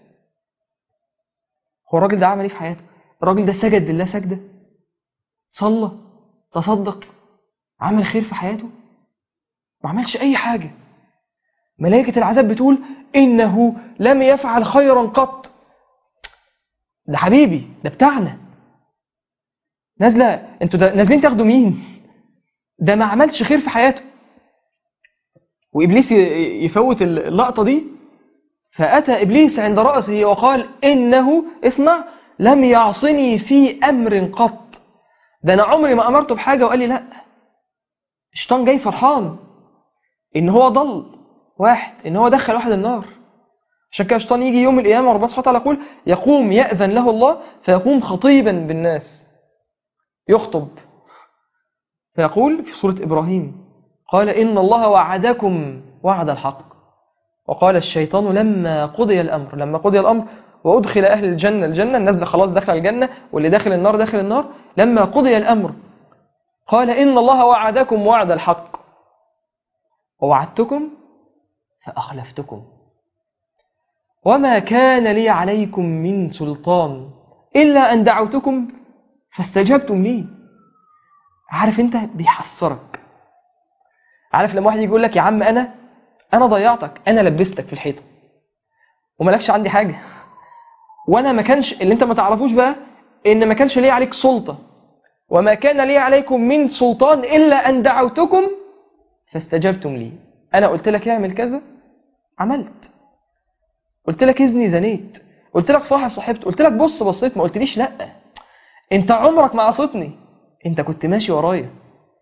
هو الراجل ده عمل ايه في حياته الراجل ده سجد لله سجدة صلى تصدق عمل خير في حياته ما عملش أي حاجة ملائكة العذاب بتقول إنه لم يفعل خيرا قط ده حبيبي ده بتاعنا نازلة انتوا ده نازلين تاخدوا مين ده ما عملش خير في حياته وإبليس ي- يفوت اللقطة دي فأتى إبليس عند رأسه وقال إنه اسمع لم يعصني في أمر قط ده أنا عمري ما أمرته بحاجة وقال لي لأ الشيطان جاي فرحان إن هو ضل واحد إن هو دخل واحد النار عشان كده الشيطان يجي يوم القيامة وربنا سبحانه وتعالى يقول يقوم يأذن له الله فيقوم خطيبا بالناس يخطب فيقول في سورة إبراهيم قال إن الله وعدكم وعد الحق وقال الشيطان لما قضي الأمر لما قضي الأمر وأدخل أهل الجنة الجنة الناس ده خلاص دخل الجنة واللي داخل النار داخل النار لما قضي الأمر قال إن الله وعدكم وعد الحق ووعدتكم فأخلفتكم وما كان لي عليكم من سلطان إلا أن دعوتكم فاستجبتم لي عارف أنت بيحسرك عارف لما واحد يجي يقول لك يا عم أنا أنا ضيعتك أنا لبستك في الحيطة وملكش عندي حاجة وأنا ما كانش اللي أنت ما تعرفوش بقى إن ما كانش لي عليك سلطة وما كان لي عليكم من سلطان إلا أن دعوتكم فاستجبتم لي أنا قلت لك اعمل كذا عملت قلت لك اذني زنيت قلت لك صاحب صاحبت قلت لك بص بصيت ما قلتليش لا انت عمرك ما عصيتني انت كنت ماشي ورايا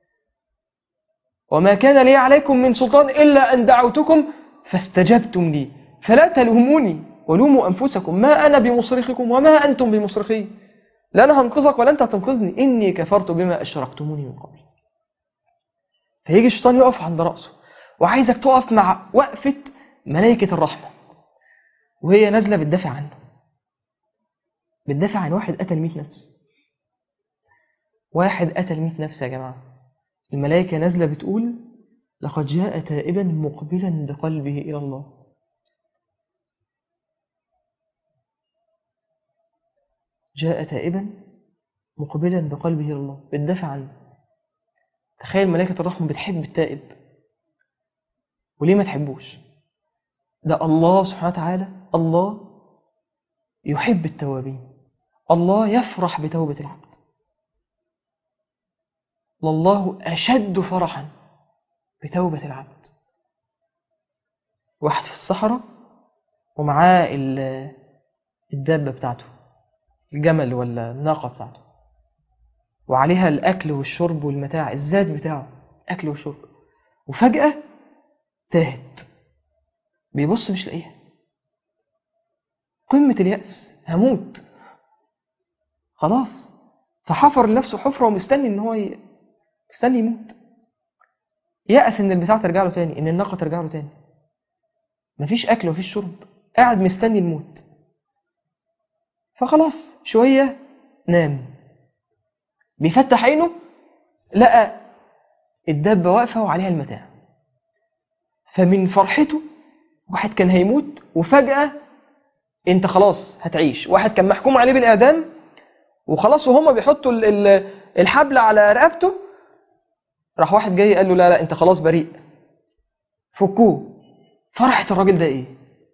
وما كان لي عليكم من سلطان إلا أن دعوتكم فاستجبتم لي فلا تلوموني ولوموا أنفسكم ما أنا بمصرخكم وما أنتم بمصرخي لا أنا هنقذك ولا أنت هتنقذني إني كفرت بما أشركتموني من قبل فيجي الشيطان يقف عند رأسه وعايزك تقف مع وقفة ملائكة الرحمة وهي نازلة بتدافع عنه بتدافع عن واحد قتل 100 نفس واحد قتل 100 نفس يا جماعة الملائكة نازلة بتقول لقد جاء تائبا مقبلا بقلبه إلى الله جاء تائبا مقبلا بقلبه إلى الله بتدافع عنه تخيل ملائكة الرحمة بتحب التائب وليه ما تحبوش ده الله سبحانه وتعالى الله يحب التوابين الله يفرح بتوبة العبد والله أشد فرحا بتوبة العبد واحد في الصحراء ومعاه ال- الدابة بتاعته الجمل ولا الناقة بتاعته وعليها الأكل والشرب والمتاع الزاد بتاعه أكل وشرب وفجأة تاهت بيبص مش لاقيها قمة اليأس هموت خلاص فحفر لنفسه حفرة ومستني ان هو ي... مستني يموت يأس ان البتاع ترجع له تاني ان الناقة ترجع له تاني مفيش اكل ومفيش شرب قاعد مستني الموت فخلاص شوية نام بيفتح عينه لقى الدابة واقفة وعليها المتاع فمن فرحته واحد كان هيموت وفجأة انت خلاص هتعيش واحد كان محكوم عليه بالإعدام وخلاص وهم بيحطوا ال- ال- الحبل على رقبته راح واحد جاي قال له لا لا انت خلاص بريء فكوه فرحة الراجل ده ايه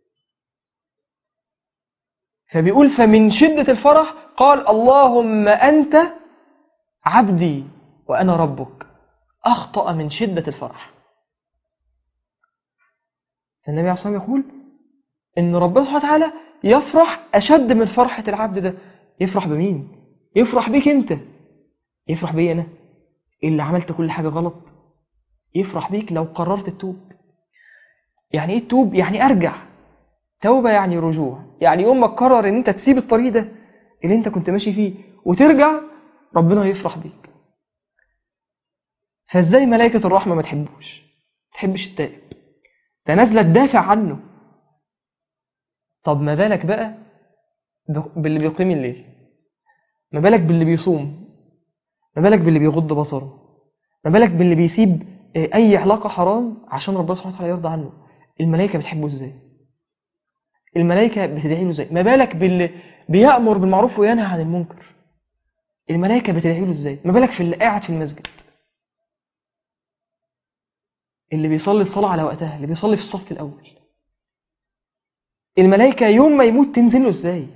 فبيقول فمن شدة الفرح قال اللهم أنت عبدي وأنا ربك أخطأ من شدة الفرح النبي عليه الصلاة والسلام يقول ان ربنا سبحانه وتعالى يفرح اشد من فرحة العبد ده يفرح بمين يفرح بيك انت يفرح بي انا اللي عملت كل حاجة غلط يفرح بيك لو قررت التوب يعني ايه التوب يعني ارجع توبة يعني رجوع يعني يوم ما تقرر ان انت تسيب الطريق ده اللي انت كنت ماشي فيه وترجع ربنا يفرح بيك فازاي ملائكة الرحمة ما تحبوش ما تحبش التائب ده نازلة تدافع عنه طب ما بالك بقى باللي بيقيم الليل ما بالك باللي بيصوم ما بالك باللي بيغض بصره ما بالك باللي بيسيب اي علاقة حرام عشان ربنا سبحانه وتعالى يرضى عنه الملائكة بتحبه ازاي الملائكة بتدعي له ازاي ما بالك باللي بيأمر بالمعروف وينهى عن المنكر الملائكة بتدعي له ازاي ما بالك في اللي قاعد في المسجد اللي بيصلي الصلاة على وقتها اللي بيصلي في الصف الأول الملائكة يوم ما يموت تنزل له ازاي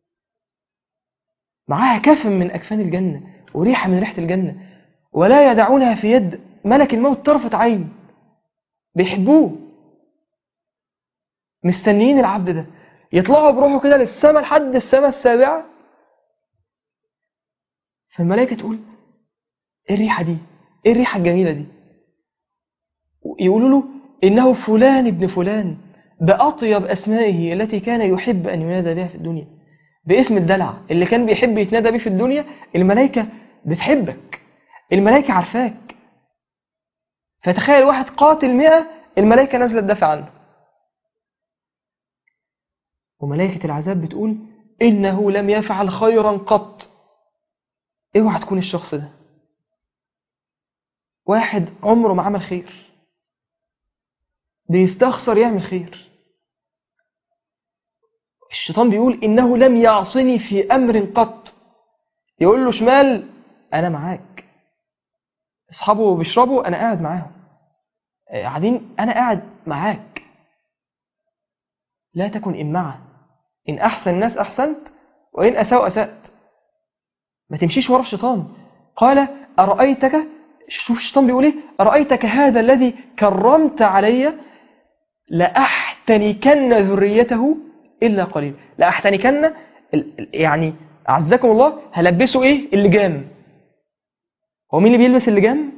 معاها كفن من أكفان الجنة وريحة من ريحة الجنة ولا يدعونها في يد ملك الموت طرفة عين بيحبوه مستنيين العبد ده يطلعوا بروحه كده للسماء لحد السماء السابعة فالملائكة تقول ايه الريحة دي ايه الريحة الجميلة دي يقولوا له إنه فلان ابن فلان بأطيب أسمائه التي كان يحب أن ينادى بها في الدنيا باسم الدلع اللي كان بيحب يتنادى به في الدنيا الملائكة بتحبك الملائكة عارفاك فتخيل واحد قاتل مئة الملائكة نازلة تدافع عنه وملائكة العذاب بتقول إنه لم يفعل خيرا قط اوعى تكون الشخص ده واحد عمره ما عمل خير بيستخسر يعمل خير الشيطان بيقول إنه لم يعصني في أمر قط يقول له شمال أنا معاك أصحابه بيشربوا أنا قاعد معاهم قاعدين أنا قاعد معاك لا تكن إمعة إن أحسن الناس أحسنت وإن أساء أسأت ما تمشيش ورا الشيطان قال أرأيتك شوف الشيطان بيقول إيه أرأيتك هذا الذي كرمت علي لأحتنكن ذريته إلا قليل لأحتنكن يعني أعزكم الله هلبسه إيه اللجام هو مين اللي بيلبس اللجام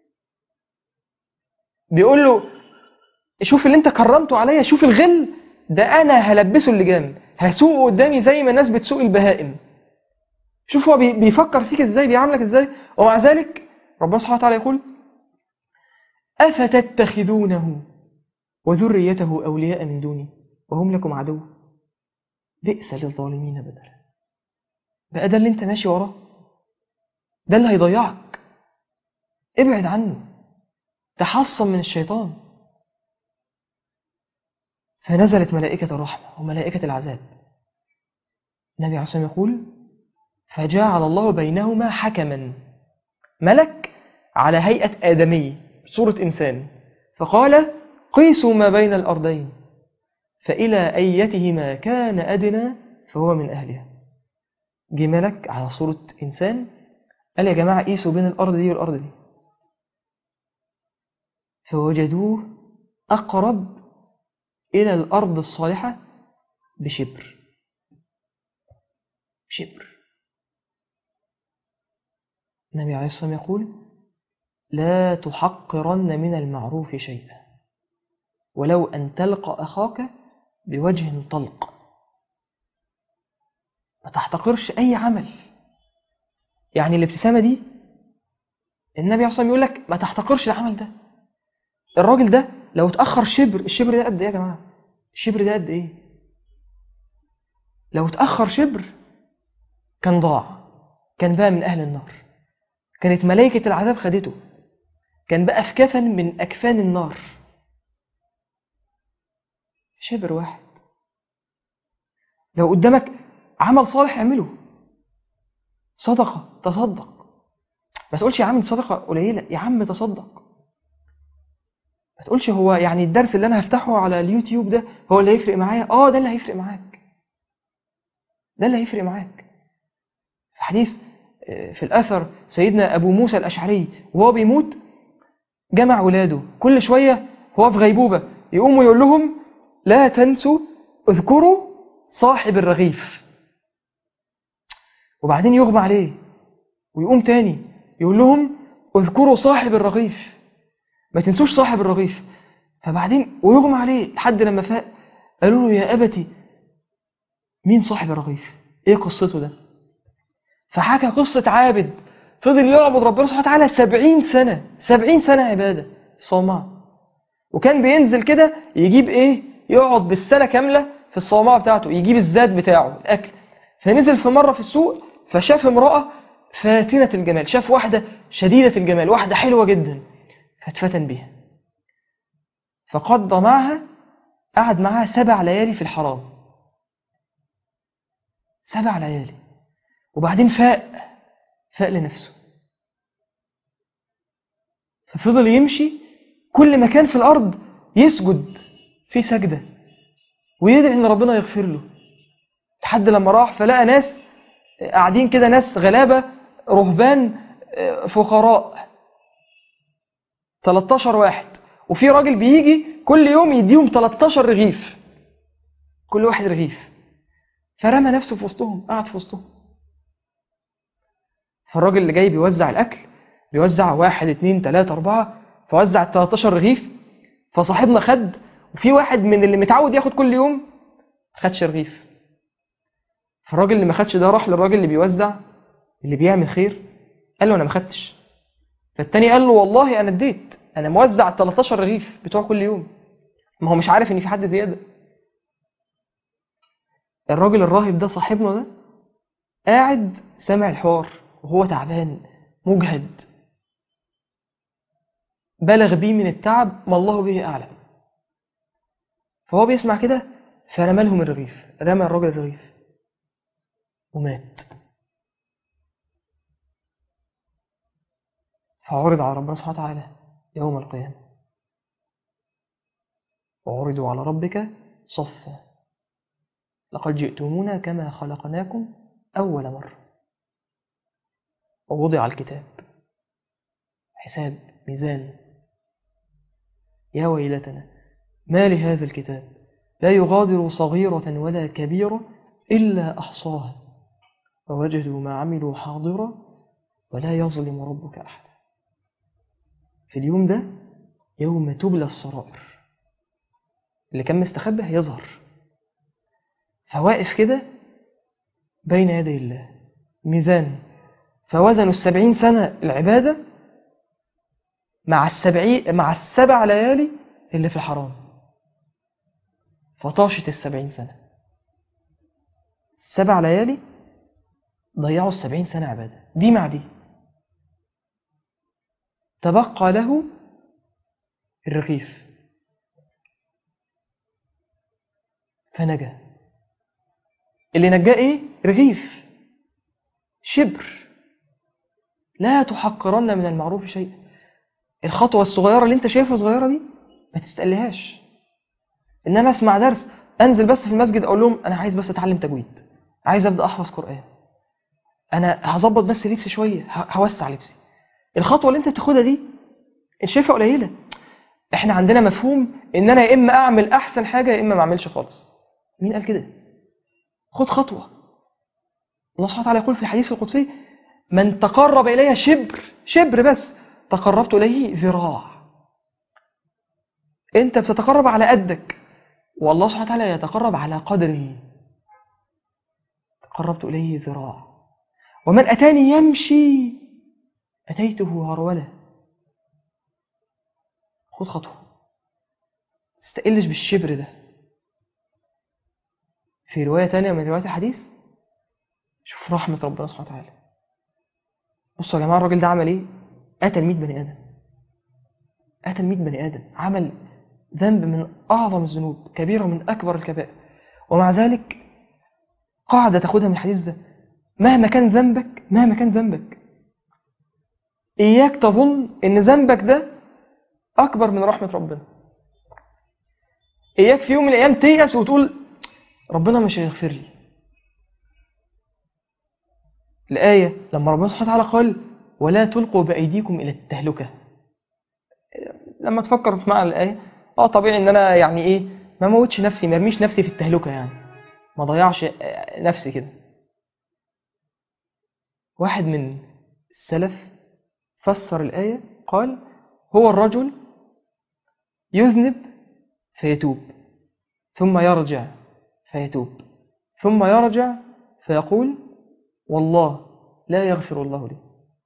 بيقول له شوف اللي انت كرمته عليا شوف الغل ده انا هلبسه اللجام هسوقه قدامي زي ما الناس بتسوق البهائم شوف هو بيفكر فيك ازاي بيعاملك ازاي ومع ذلك ربنا سبحانه وتعالى يقول أفتتخذونه وذريته أولياء من دوني وهم لكم عدو بئس للظالمين بدلا بقى ده اللي انت ماشي وراه ده اللي هيضيعك ابعد عنه تحصن من الشيطان فنزلت ملائكة الرحمة وملائكة العذاب النبي عليه الصلاة والسلام يقول فجعل الله بينهما حكما ملك على هيئة آدمي صورة إنسان فقال قيسوا ما بين الأرضين فإلى أيتهما كان أدنى فهو من أهلها جه ملك على صورة إنسان قال يا جماعة قيسوا بين الأرض دي والأرض دي فوجدوه أقرب إلى الأرض الصالحة بشبر شبر النبي عليه الصلاة والسلام يقول لا تحقرن من المعروف شيئا ولو أن تلقى أخاك بوجه طلق ما تحتقرش أي عمل يعني الابتسامة دي النبي عليه الصلاة والسلام يقول لك ما تحتقرش العمل ده الراجل ده لو اتأخر شبر الشبر ده قد ايه يا جماعة الشبر ده قد ايه لو اتأخر شبر كان ضاع كان بقى من أهل النار كانت ملائكة العذاب خدته كان بقى في كفن من أكفان النار شبر واحد لو قدامك عمل صالح اعمله صدقة تصدق ما تقولش يا عم صدقة قليلة يا عم تصدق ما تقولش هو يعني الدرس اللي انا هفتحه على اليوتيوب ده هو اللي هيفرق معايا اه ده اللي هيفرق معاك ده اللي هيفرق معاك في حديث في الأثر سيدنا أبو موسى الأشعري وهو بيموت جمع ولاده كل شوية هو في غيبوبة يقوم ويقول لهم لا تنسوا اذكروا صاحب الرغيف وبعدين يغمى عليه ويقوم تاني يقول لهم اذكروا صاحب الرغيف ما تنسوش صاحب الرغيف فبعدين ويغمى عليه لحد لما فاق قالوا له يا أبتي مين صاحب الرغيف ايه قصته ده فحكى قصة عابد فضل يعبد ربنا سبحانه وتعالى سبعين سنة سبعين سنة عبادة صومعة وكان بينزل كده يجيب ايه يقعد بالسنة كاملة في الصومعة بتاعته يجيب الزاد بتاعه الأكل فنزل في مرة في السوق فشاف امرأة فاتنة الجمال شاف واحدة شديدة الجمال واحدة حلوة جدا فاتفتن بيها فقضى معها قعد معها سبع ليالي في الحرام سبع ليالي وبعدين فاق فاق لنفسه ففضل يمشي كل مكان في الأرض يسجد في سجدة ويدعي إن ربنا يغفر له لحد لما راح فلقى ناس قاعدين كده ناس غلابة رهبان فقراء 13 واحد وفي راجل بيجي كل يوم يديهم 13 رغيف كل واحد رغيف فرمى نفسه في وسطهم قعد في وسطهم فالراجل اللي جاي بيوزع الأكل بيوزع واحد اتنين تلاتة أربعة فوزع ال 13 رغيف فصاحبنا خد وفي واحد من اللي متعود ياخد كل يوم ما خدش رغيف فالراجل اللي ما خدش ده راح للراجل اللي بيوزع اللي بيعمل خير قال له انا ما خدتش فالتاني قال له والله انا اديت انا موزع ال 13 رغيف بتوع كل يوم ما هو مش عارف ان في حد زياده الراجل الراهب ده صاحبنا ده قاعد سامع الحوار وهو تعبان مجهد بلغ بيه من التعب ما الله به اعلم فهو بيسمع كده فرمى لهم الرغيف رمى الراجل الرغيف ومات فعرض على ربنا سبحانه وتعالى يوم القيامة وعرضوا على ربك صفا لقد جئتمونا كما خلقناكم أول مرة ووضع الكتاب حساب ميزان يا ويلتنا ما لهذا الكتاب لا يغادر صغيرة ولا كبيرة إلا أحصاها ووجدوا ما عملوا حاضرا ولا يظلم ربك أحدا في اليوم ده يوم تبلى السرائر اللي كان مستخبي هيظهر فواقف كده بين يدي الله ميزان فوزنوا السبعين سنة العبادة مع السبعين مع السبع ليالي اللي في الحرام فطاشت السبعين سنة السبع ليالي ضيعوا السبعين سنة عبادة دي مع دي تبقى له الرغيف فنجا اللي نجاه ايه رغيف شبر لا تحقرن من المعروف شيئا الخطوة الصغيرة اللي انت شايفها صغيرة دي ما تستقلهاش ان انا اسمع درس انزل بس في المسجد اقول لهم انا عايز بس اتعلم تجويد عايز ابدا احفظ قرآن انا هظبط بس لبسي شوية هوسع لبسي الخطوة اللي انت بتاخدها دي انت شايفها قليلة احنا عندنا مفهوم ان انا يا اما اعمل احسن حاجة يا اما ما اعملش خالص مين قال كده خد خطوة الله سبحانه وتعالى يقول في الحديث القدسي من تقرب إلي شبر شبر بس تقربت إليه ذراع أنت بتتقرب على قدك والله سبحانه وتعالى يتقرب على قدره تقربت إليه ذراع ومن أتاني يمشي أتيته هرولة خد خطوة تستقلش بالشبر ده في رواية تانية من روايات الحديث شوف رحمة ربنا سبحانه وتعالى بصوا يا جماعة الراجل ده عمل ايه قتل 100 بني آدم قتل 100 بني آدم عمل ذنب من أعظم الذنوب كبيرة من أكبر الكبائر ومع ذلك قاعدة تاخدها من الحديث ده مهما كان ذنبك مهما كان ذنبك إياك تظن إن ذنبك ده أكبر من رحمة ربنا إياك في يوم من الأيام تيأس وتقول ربنا مش هيغفر لي الآية لما ربنا سبحانه وتعالى قال ولا تلقوا بأيديكم إلى التهلكة لما تفكر في معنى الآية اه طبيعي ان انا يعني ايه ما موتش نفسي ما ارميش نفسي في التهلكة يعني ما ضيعش نفسي كده واحد من السلف فسر الآية قال هو الرجل يذنب فيتوب ثم يرجع فيتوب ثم يرجع فيقول والله لا يغفر الله لي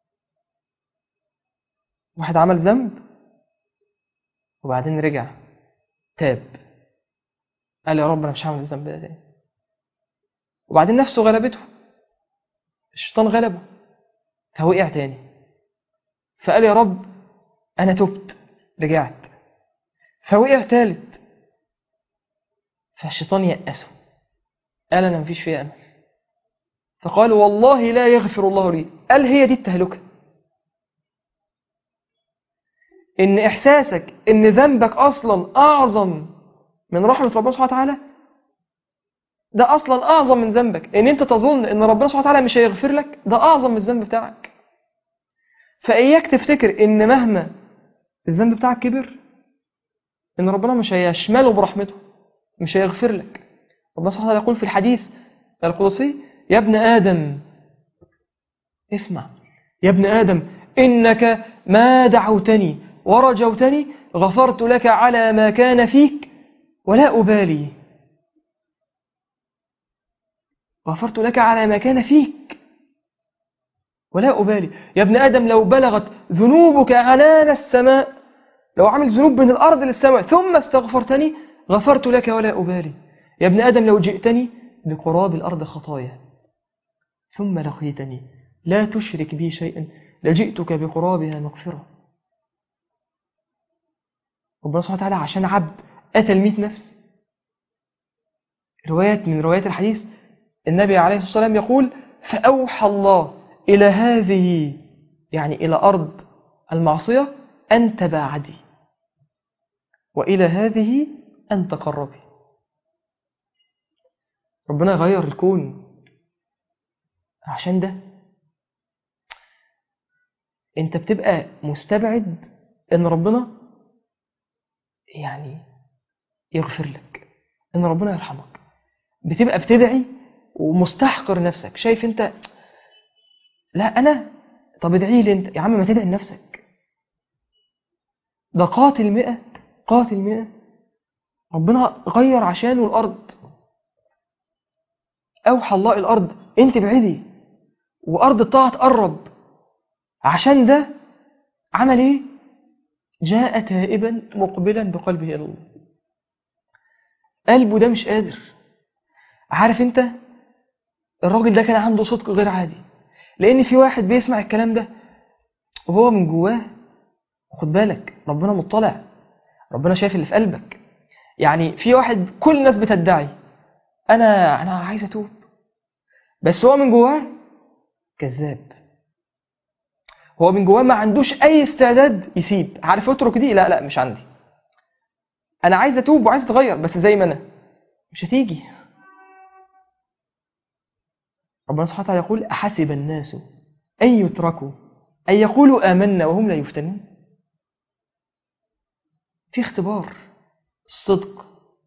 واحد عمل ذنب وبعدين رجع تاب قال يا رب انا مش هعمل الذنب ده تاني وبعدين نفسه غلبته الشيطان غلبه فوقع تاني فقال يا رب انا تبت رجعت فوقع تالت فالشيطان يأسه قال انا مفيش فيها امل فقال والله لا يغفر الله لي قال هي دي التهلكه ان احساسك ان ذنبك اصلا اعظم من رحمه ربنا سبحانه وتعالى ده اصلا اعظم من ذنبك ان انت تظن ان ربنا سبحانه وتعالى مش هيغفر لك ده اعظم من الذنب بتاعك فاياك تفتكر ان مهما الذنب بتاعك كبر ان ربنا مش هيشمله برحمته مش هيغفر لك ربنا سبحانه وتعالى يقول في الحديث القدسي يا ابن ادم اسمع يا ابن ادم انك ما دعوتني ورجوتني غفرت لك على ما كان فيك ولا أبالي غفرت لك على ما كان فيك ولا أبالي يا ابن آدم لو بلغت ذنوبك عنان السماء لو عمل ذنوب من الأرض للسماء ثم استغفرتني غفرت لك ولا أبالي يا ابن آدم لو جئتني بقراب الأرض خطايا ثم لقيتني لا تشرك بي شيئا لجئتك بقرابها مغفرة ربنا سبحانه وتعالى عشان عبد قتل 100 نفس روايات من روايات الحديث النبي عليه الصلاة والسلام يقول فأوحى الله إلى هذه يعني إلى أرض المعصية أن تباعدي وإلى هذه أن تقربي ربنا يغير الكون عشان ده انت بتبقى مستبعد ان ربنا يعني يغفر لك ان ربنا يرحمك بتبقى بتدعي ومستحقر نفسك شايف انت لا انا طب ادعي لي انت يا عم ما تدعي لنفسك ده قاتل مئة قاتل مئة ربنا غير عشانه الارض اوحى الله الارض انت بعيدي وارض الطاعه تقرب عشان ده عمل ايه جاء تائبا مقبلا بقلبه الى الله قلبه ده مش قادر عارف انت الراجل ده كان عنده صدق غير عادي لان في واحد بيسمع الكلام ده وهو من جواه خد بالك ربنا مطلع ربنا شايف اللي في قلبك يعني في واحد كل الناس بتدعي انا انا عايز اتوب بس هو من جواه كذاب هو من جواه ما عندوش اي استعداد يسيب عارف اترك دي لا لا مش عندي انا عايز اتوب وعايز اتغير بس زي ما انا مش هتيجي ربنا سبحانه وتعالى يقول احسب الناس ان يتركوا ان يقولوا امنا وهم لا يفتنون في اختبار الصدق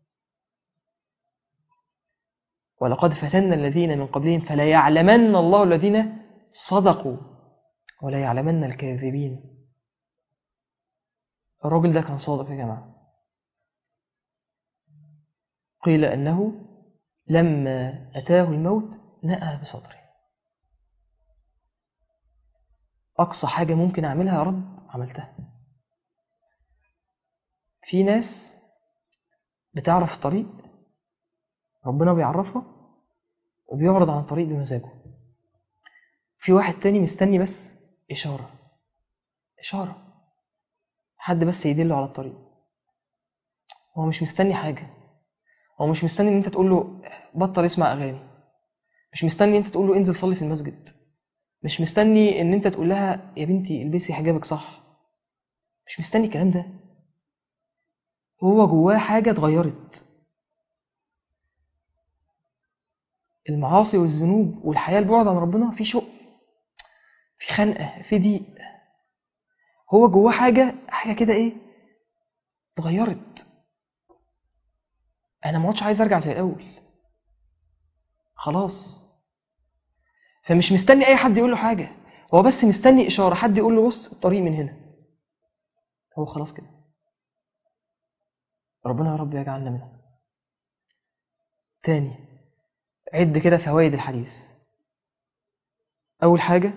ولقد فتنا الذين من قبلهم فلا يعلمن الله الذين صدقوا ولا يعلمن الكاذبين الراجل ده كان صادق يا جماعة قيل أنه لما أتاه الموت نأى بصدره أقصى حاجة ممكن أعملها يا رب عملتها في ناس بتعرف الطريق ربنا بيعرفها وبيعرض عن الطريق بمزاجه في واحد تاني مستني بس إشارة إشارة حد بس يدله على الطريق هو مش مستني حاجة هو مش مستني ان انت تقول له بطل اسمع اغاني مش مستني انت تقول له انزل صلي في المسجد مش مستني ان انت تقول لها يا بنتي البسي حجابك صح مش مستني الكلام ده هو جواه حاجة اتغيرت المعاصي والذنوب والحياة البعد عن ربنا في شوق في خنقة في ضيق هو جواه حاجة حاجة كده ايه اتغيرت انا ما عدتش عايز ارجع زي الاول خلاص فمش مستني اي حد يقول له حاجه هو بس مستني اشاره حد يقول له بص الطريق من هنا هو خلاص كده ربنا يا رب يجعلنا منها تاني عد كده فوائد الحديث اول حاجه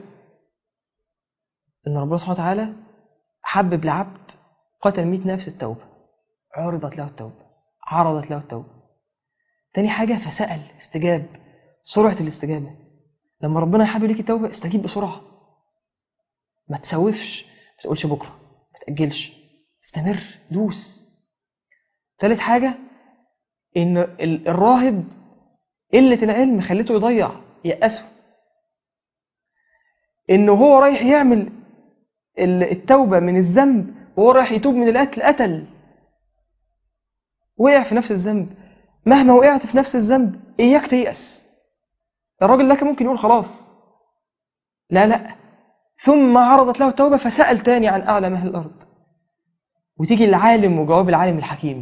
ان ربنا سبحانه وتعالى حبب لعبد قتل 100 نفس التوبه عرضت له التوبه عرضت له التوبه تاني حاجه فسال استجاب سرعه الاستجابه لما ربنا يحب ليك التوبه استجيب بسرعه ما تسوفش ما تقولش بكره ما تاجلش استمر دوس ثالث حاجه ان ال- الراهب قله العلم خلته يضيع يأسه انه هو رايح يعمل ال- التوبه من الذنب وهو رايح يتوب من القتل قتل وقع في نفس الذنب مهما وقعت في نفس الذنب اياك تيأس الراجل ده كان ممكن يقول خلاص لا لا ثم عرضت له التوبة فسأل تاني عن أعلى مهل الأرض وتيجي العالم وجواب العالم الحكيم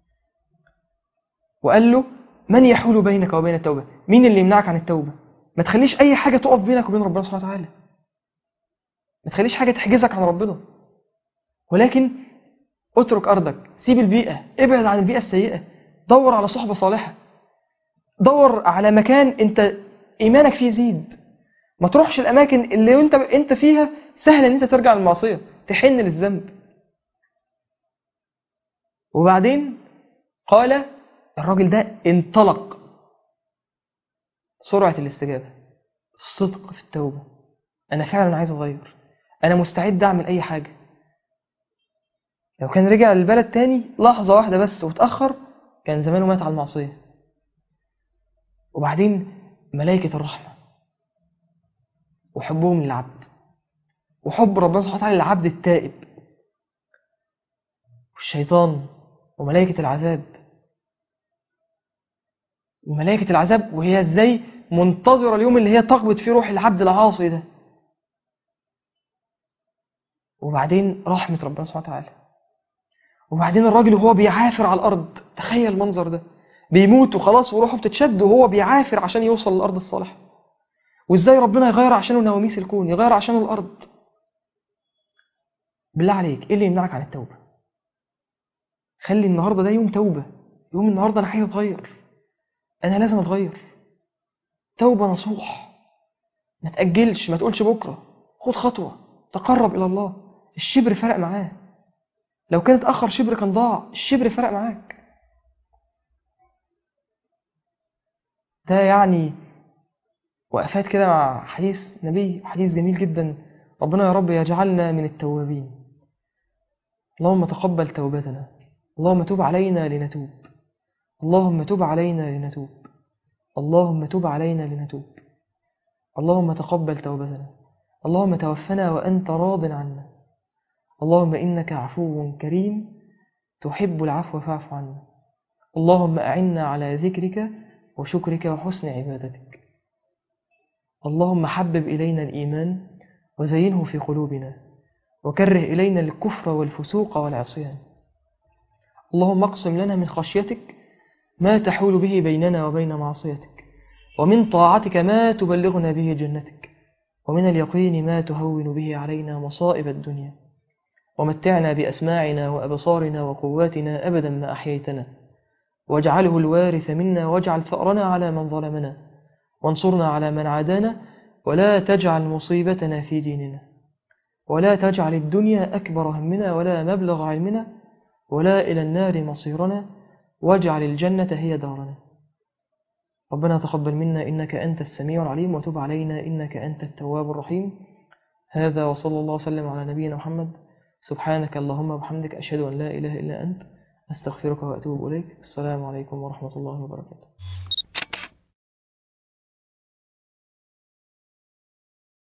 وقال له من يحول بينك وبين التوبة مين اللي يمنعك عن التوبة ما تخليش أي حاجة تقف بينك وبين ربنا سبحانه وتعالى ما تخليش حاجة تحجزك عن ربنا ولكن اترك أرضك سيب البيئة ابعد عن البيئة السيئة دور على صحبة صالحة دور على مكان انت ايمانك فيه يزيد ما تروحش الاماكن اللي انت انت فيها سهل ان انت ترجع للمعصيه تحن للذنب وبعدين قال الراجل ده انطلق سرعه الاستجابه الصدق في التوبه انا فعلا عايز اغير انا مستعد اعمل اي حاجه لو كان رجع للبلد تاني لحظه واحده بس واتاخر كان زمانه مات على المعصيه وبعدين ملائكة الرحمة وحبهم للعبد وحب ربنا سبحانه وتعالى للعبد التائب والشيطان وملائكة العذاب وملائكة العذاب وهي ازاي منتظرة اليوم اللي هي تقبض فيه روح العبد العاصي ده وبعدين رحمة ربنا سبحانه وتعالى وبعدين الراجل وهو بيعافر على الأرض تخيل المنظر ده بيموت وخلاص وروحه بتتشد وهو بيعافر عشان يوصل للأرض الصالحة وإزاي ربنا يغير عشانه نواميس الكون يغير عشانه الأرض بالله عليك إيه اللي يمنعك عن التوبة خلي النهاردة ده يوم توبة يوم النهاردة أنا عايز أتغير أنا لازم أتغير توبة نصوح ما تأجلش ما تقولش بكرة خد خطوة تقرب إلى الله الشبر فرق معاه لو كان اتأخر شبر كان ضاع الشبر فرق معاك ده يعني وقفات كده مع حديث نبي حديث جميل جدا ربنا يا رب يجعلنا من التوابين اللهم تقبل توبتنا اللهم تب علينا لنتوب اللهم تب علينا لنتوب اللهم تب علينا لنتوب اللهم تقبل توبتنا اللهم توفنا وأنت راض عنا اللهم إنك عفو كريم تحب العفو فاعف عنا اللهم أعنا على ذكرك وشكرك وحسن عبادتك اللهم حبب إلينا الإيمان وزينه في قلوبنا وكره إلينا الكفر والفسوق والعصيان اللهم اقسم لنا من خشيتك ما تحول به بيننا وبين معصيتك ومن طاعتك ما تبلغنا به جنتك ومن اليقين ما تهون به علينا مصائب الدنيا ومتعنا بأسماعنا وأبصارنا وقواتنا أبدا ما أحييتنا واجعله الوارث منا واجعل ثأرنا على من ظلمنا وانصرنا على من عادانا ولا تجعل مصيبتنا في ديننا ولا تجعل الدنيا أكبر همنا ولا مبلغ علمنا ولا إلى النار مصيرنا واجعل الجنة هي دارنا ربنا تقبل منا إنك أنت السميع العليم وتب علينا إنك أنت التواب الرحيم هذا وصلى الله وسلم على نبينا محمد سبحانك اللهم وبحمدك أشهد أن لا إله إلا أنت أستغفرك وأتوب إليك السلام عليكم ورحمة الله وبركاته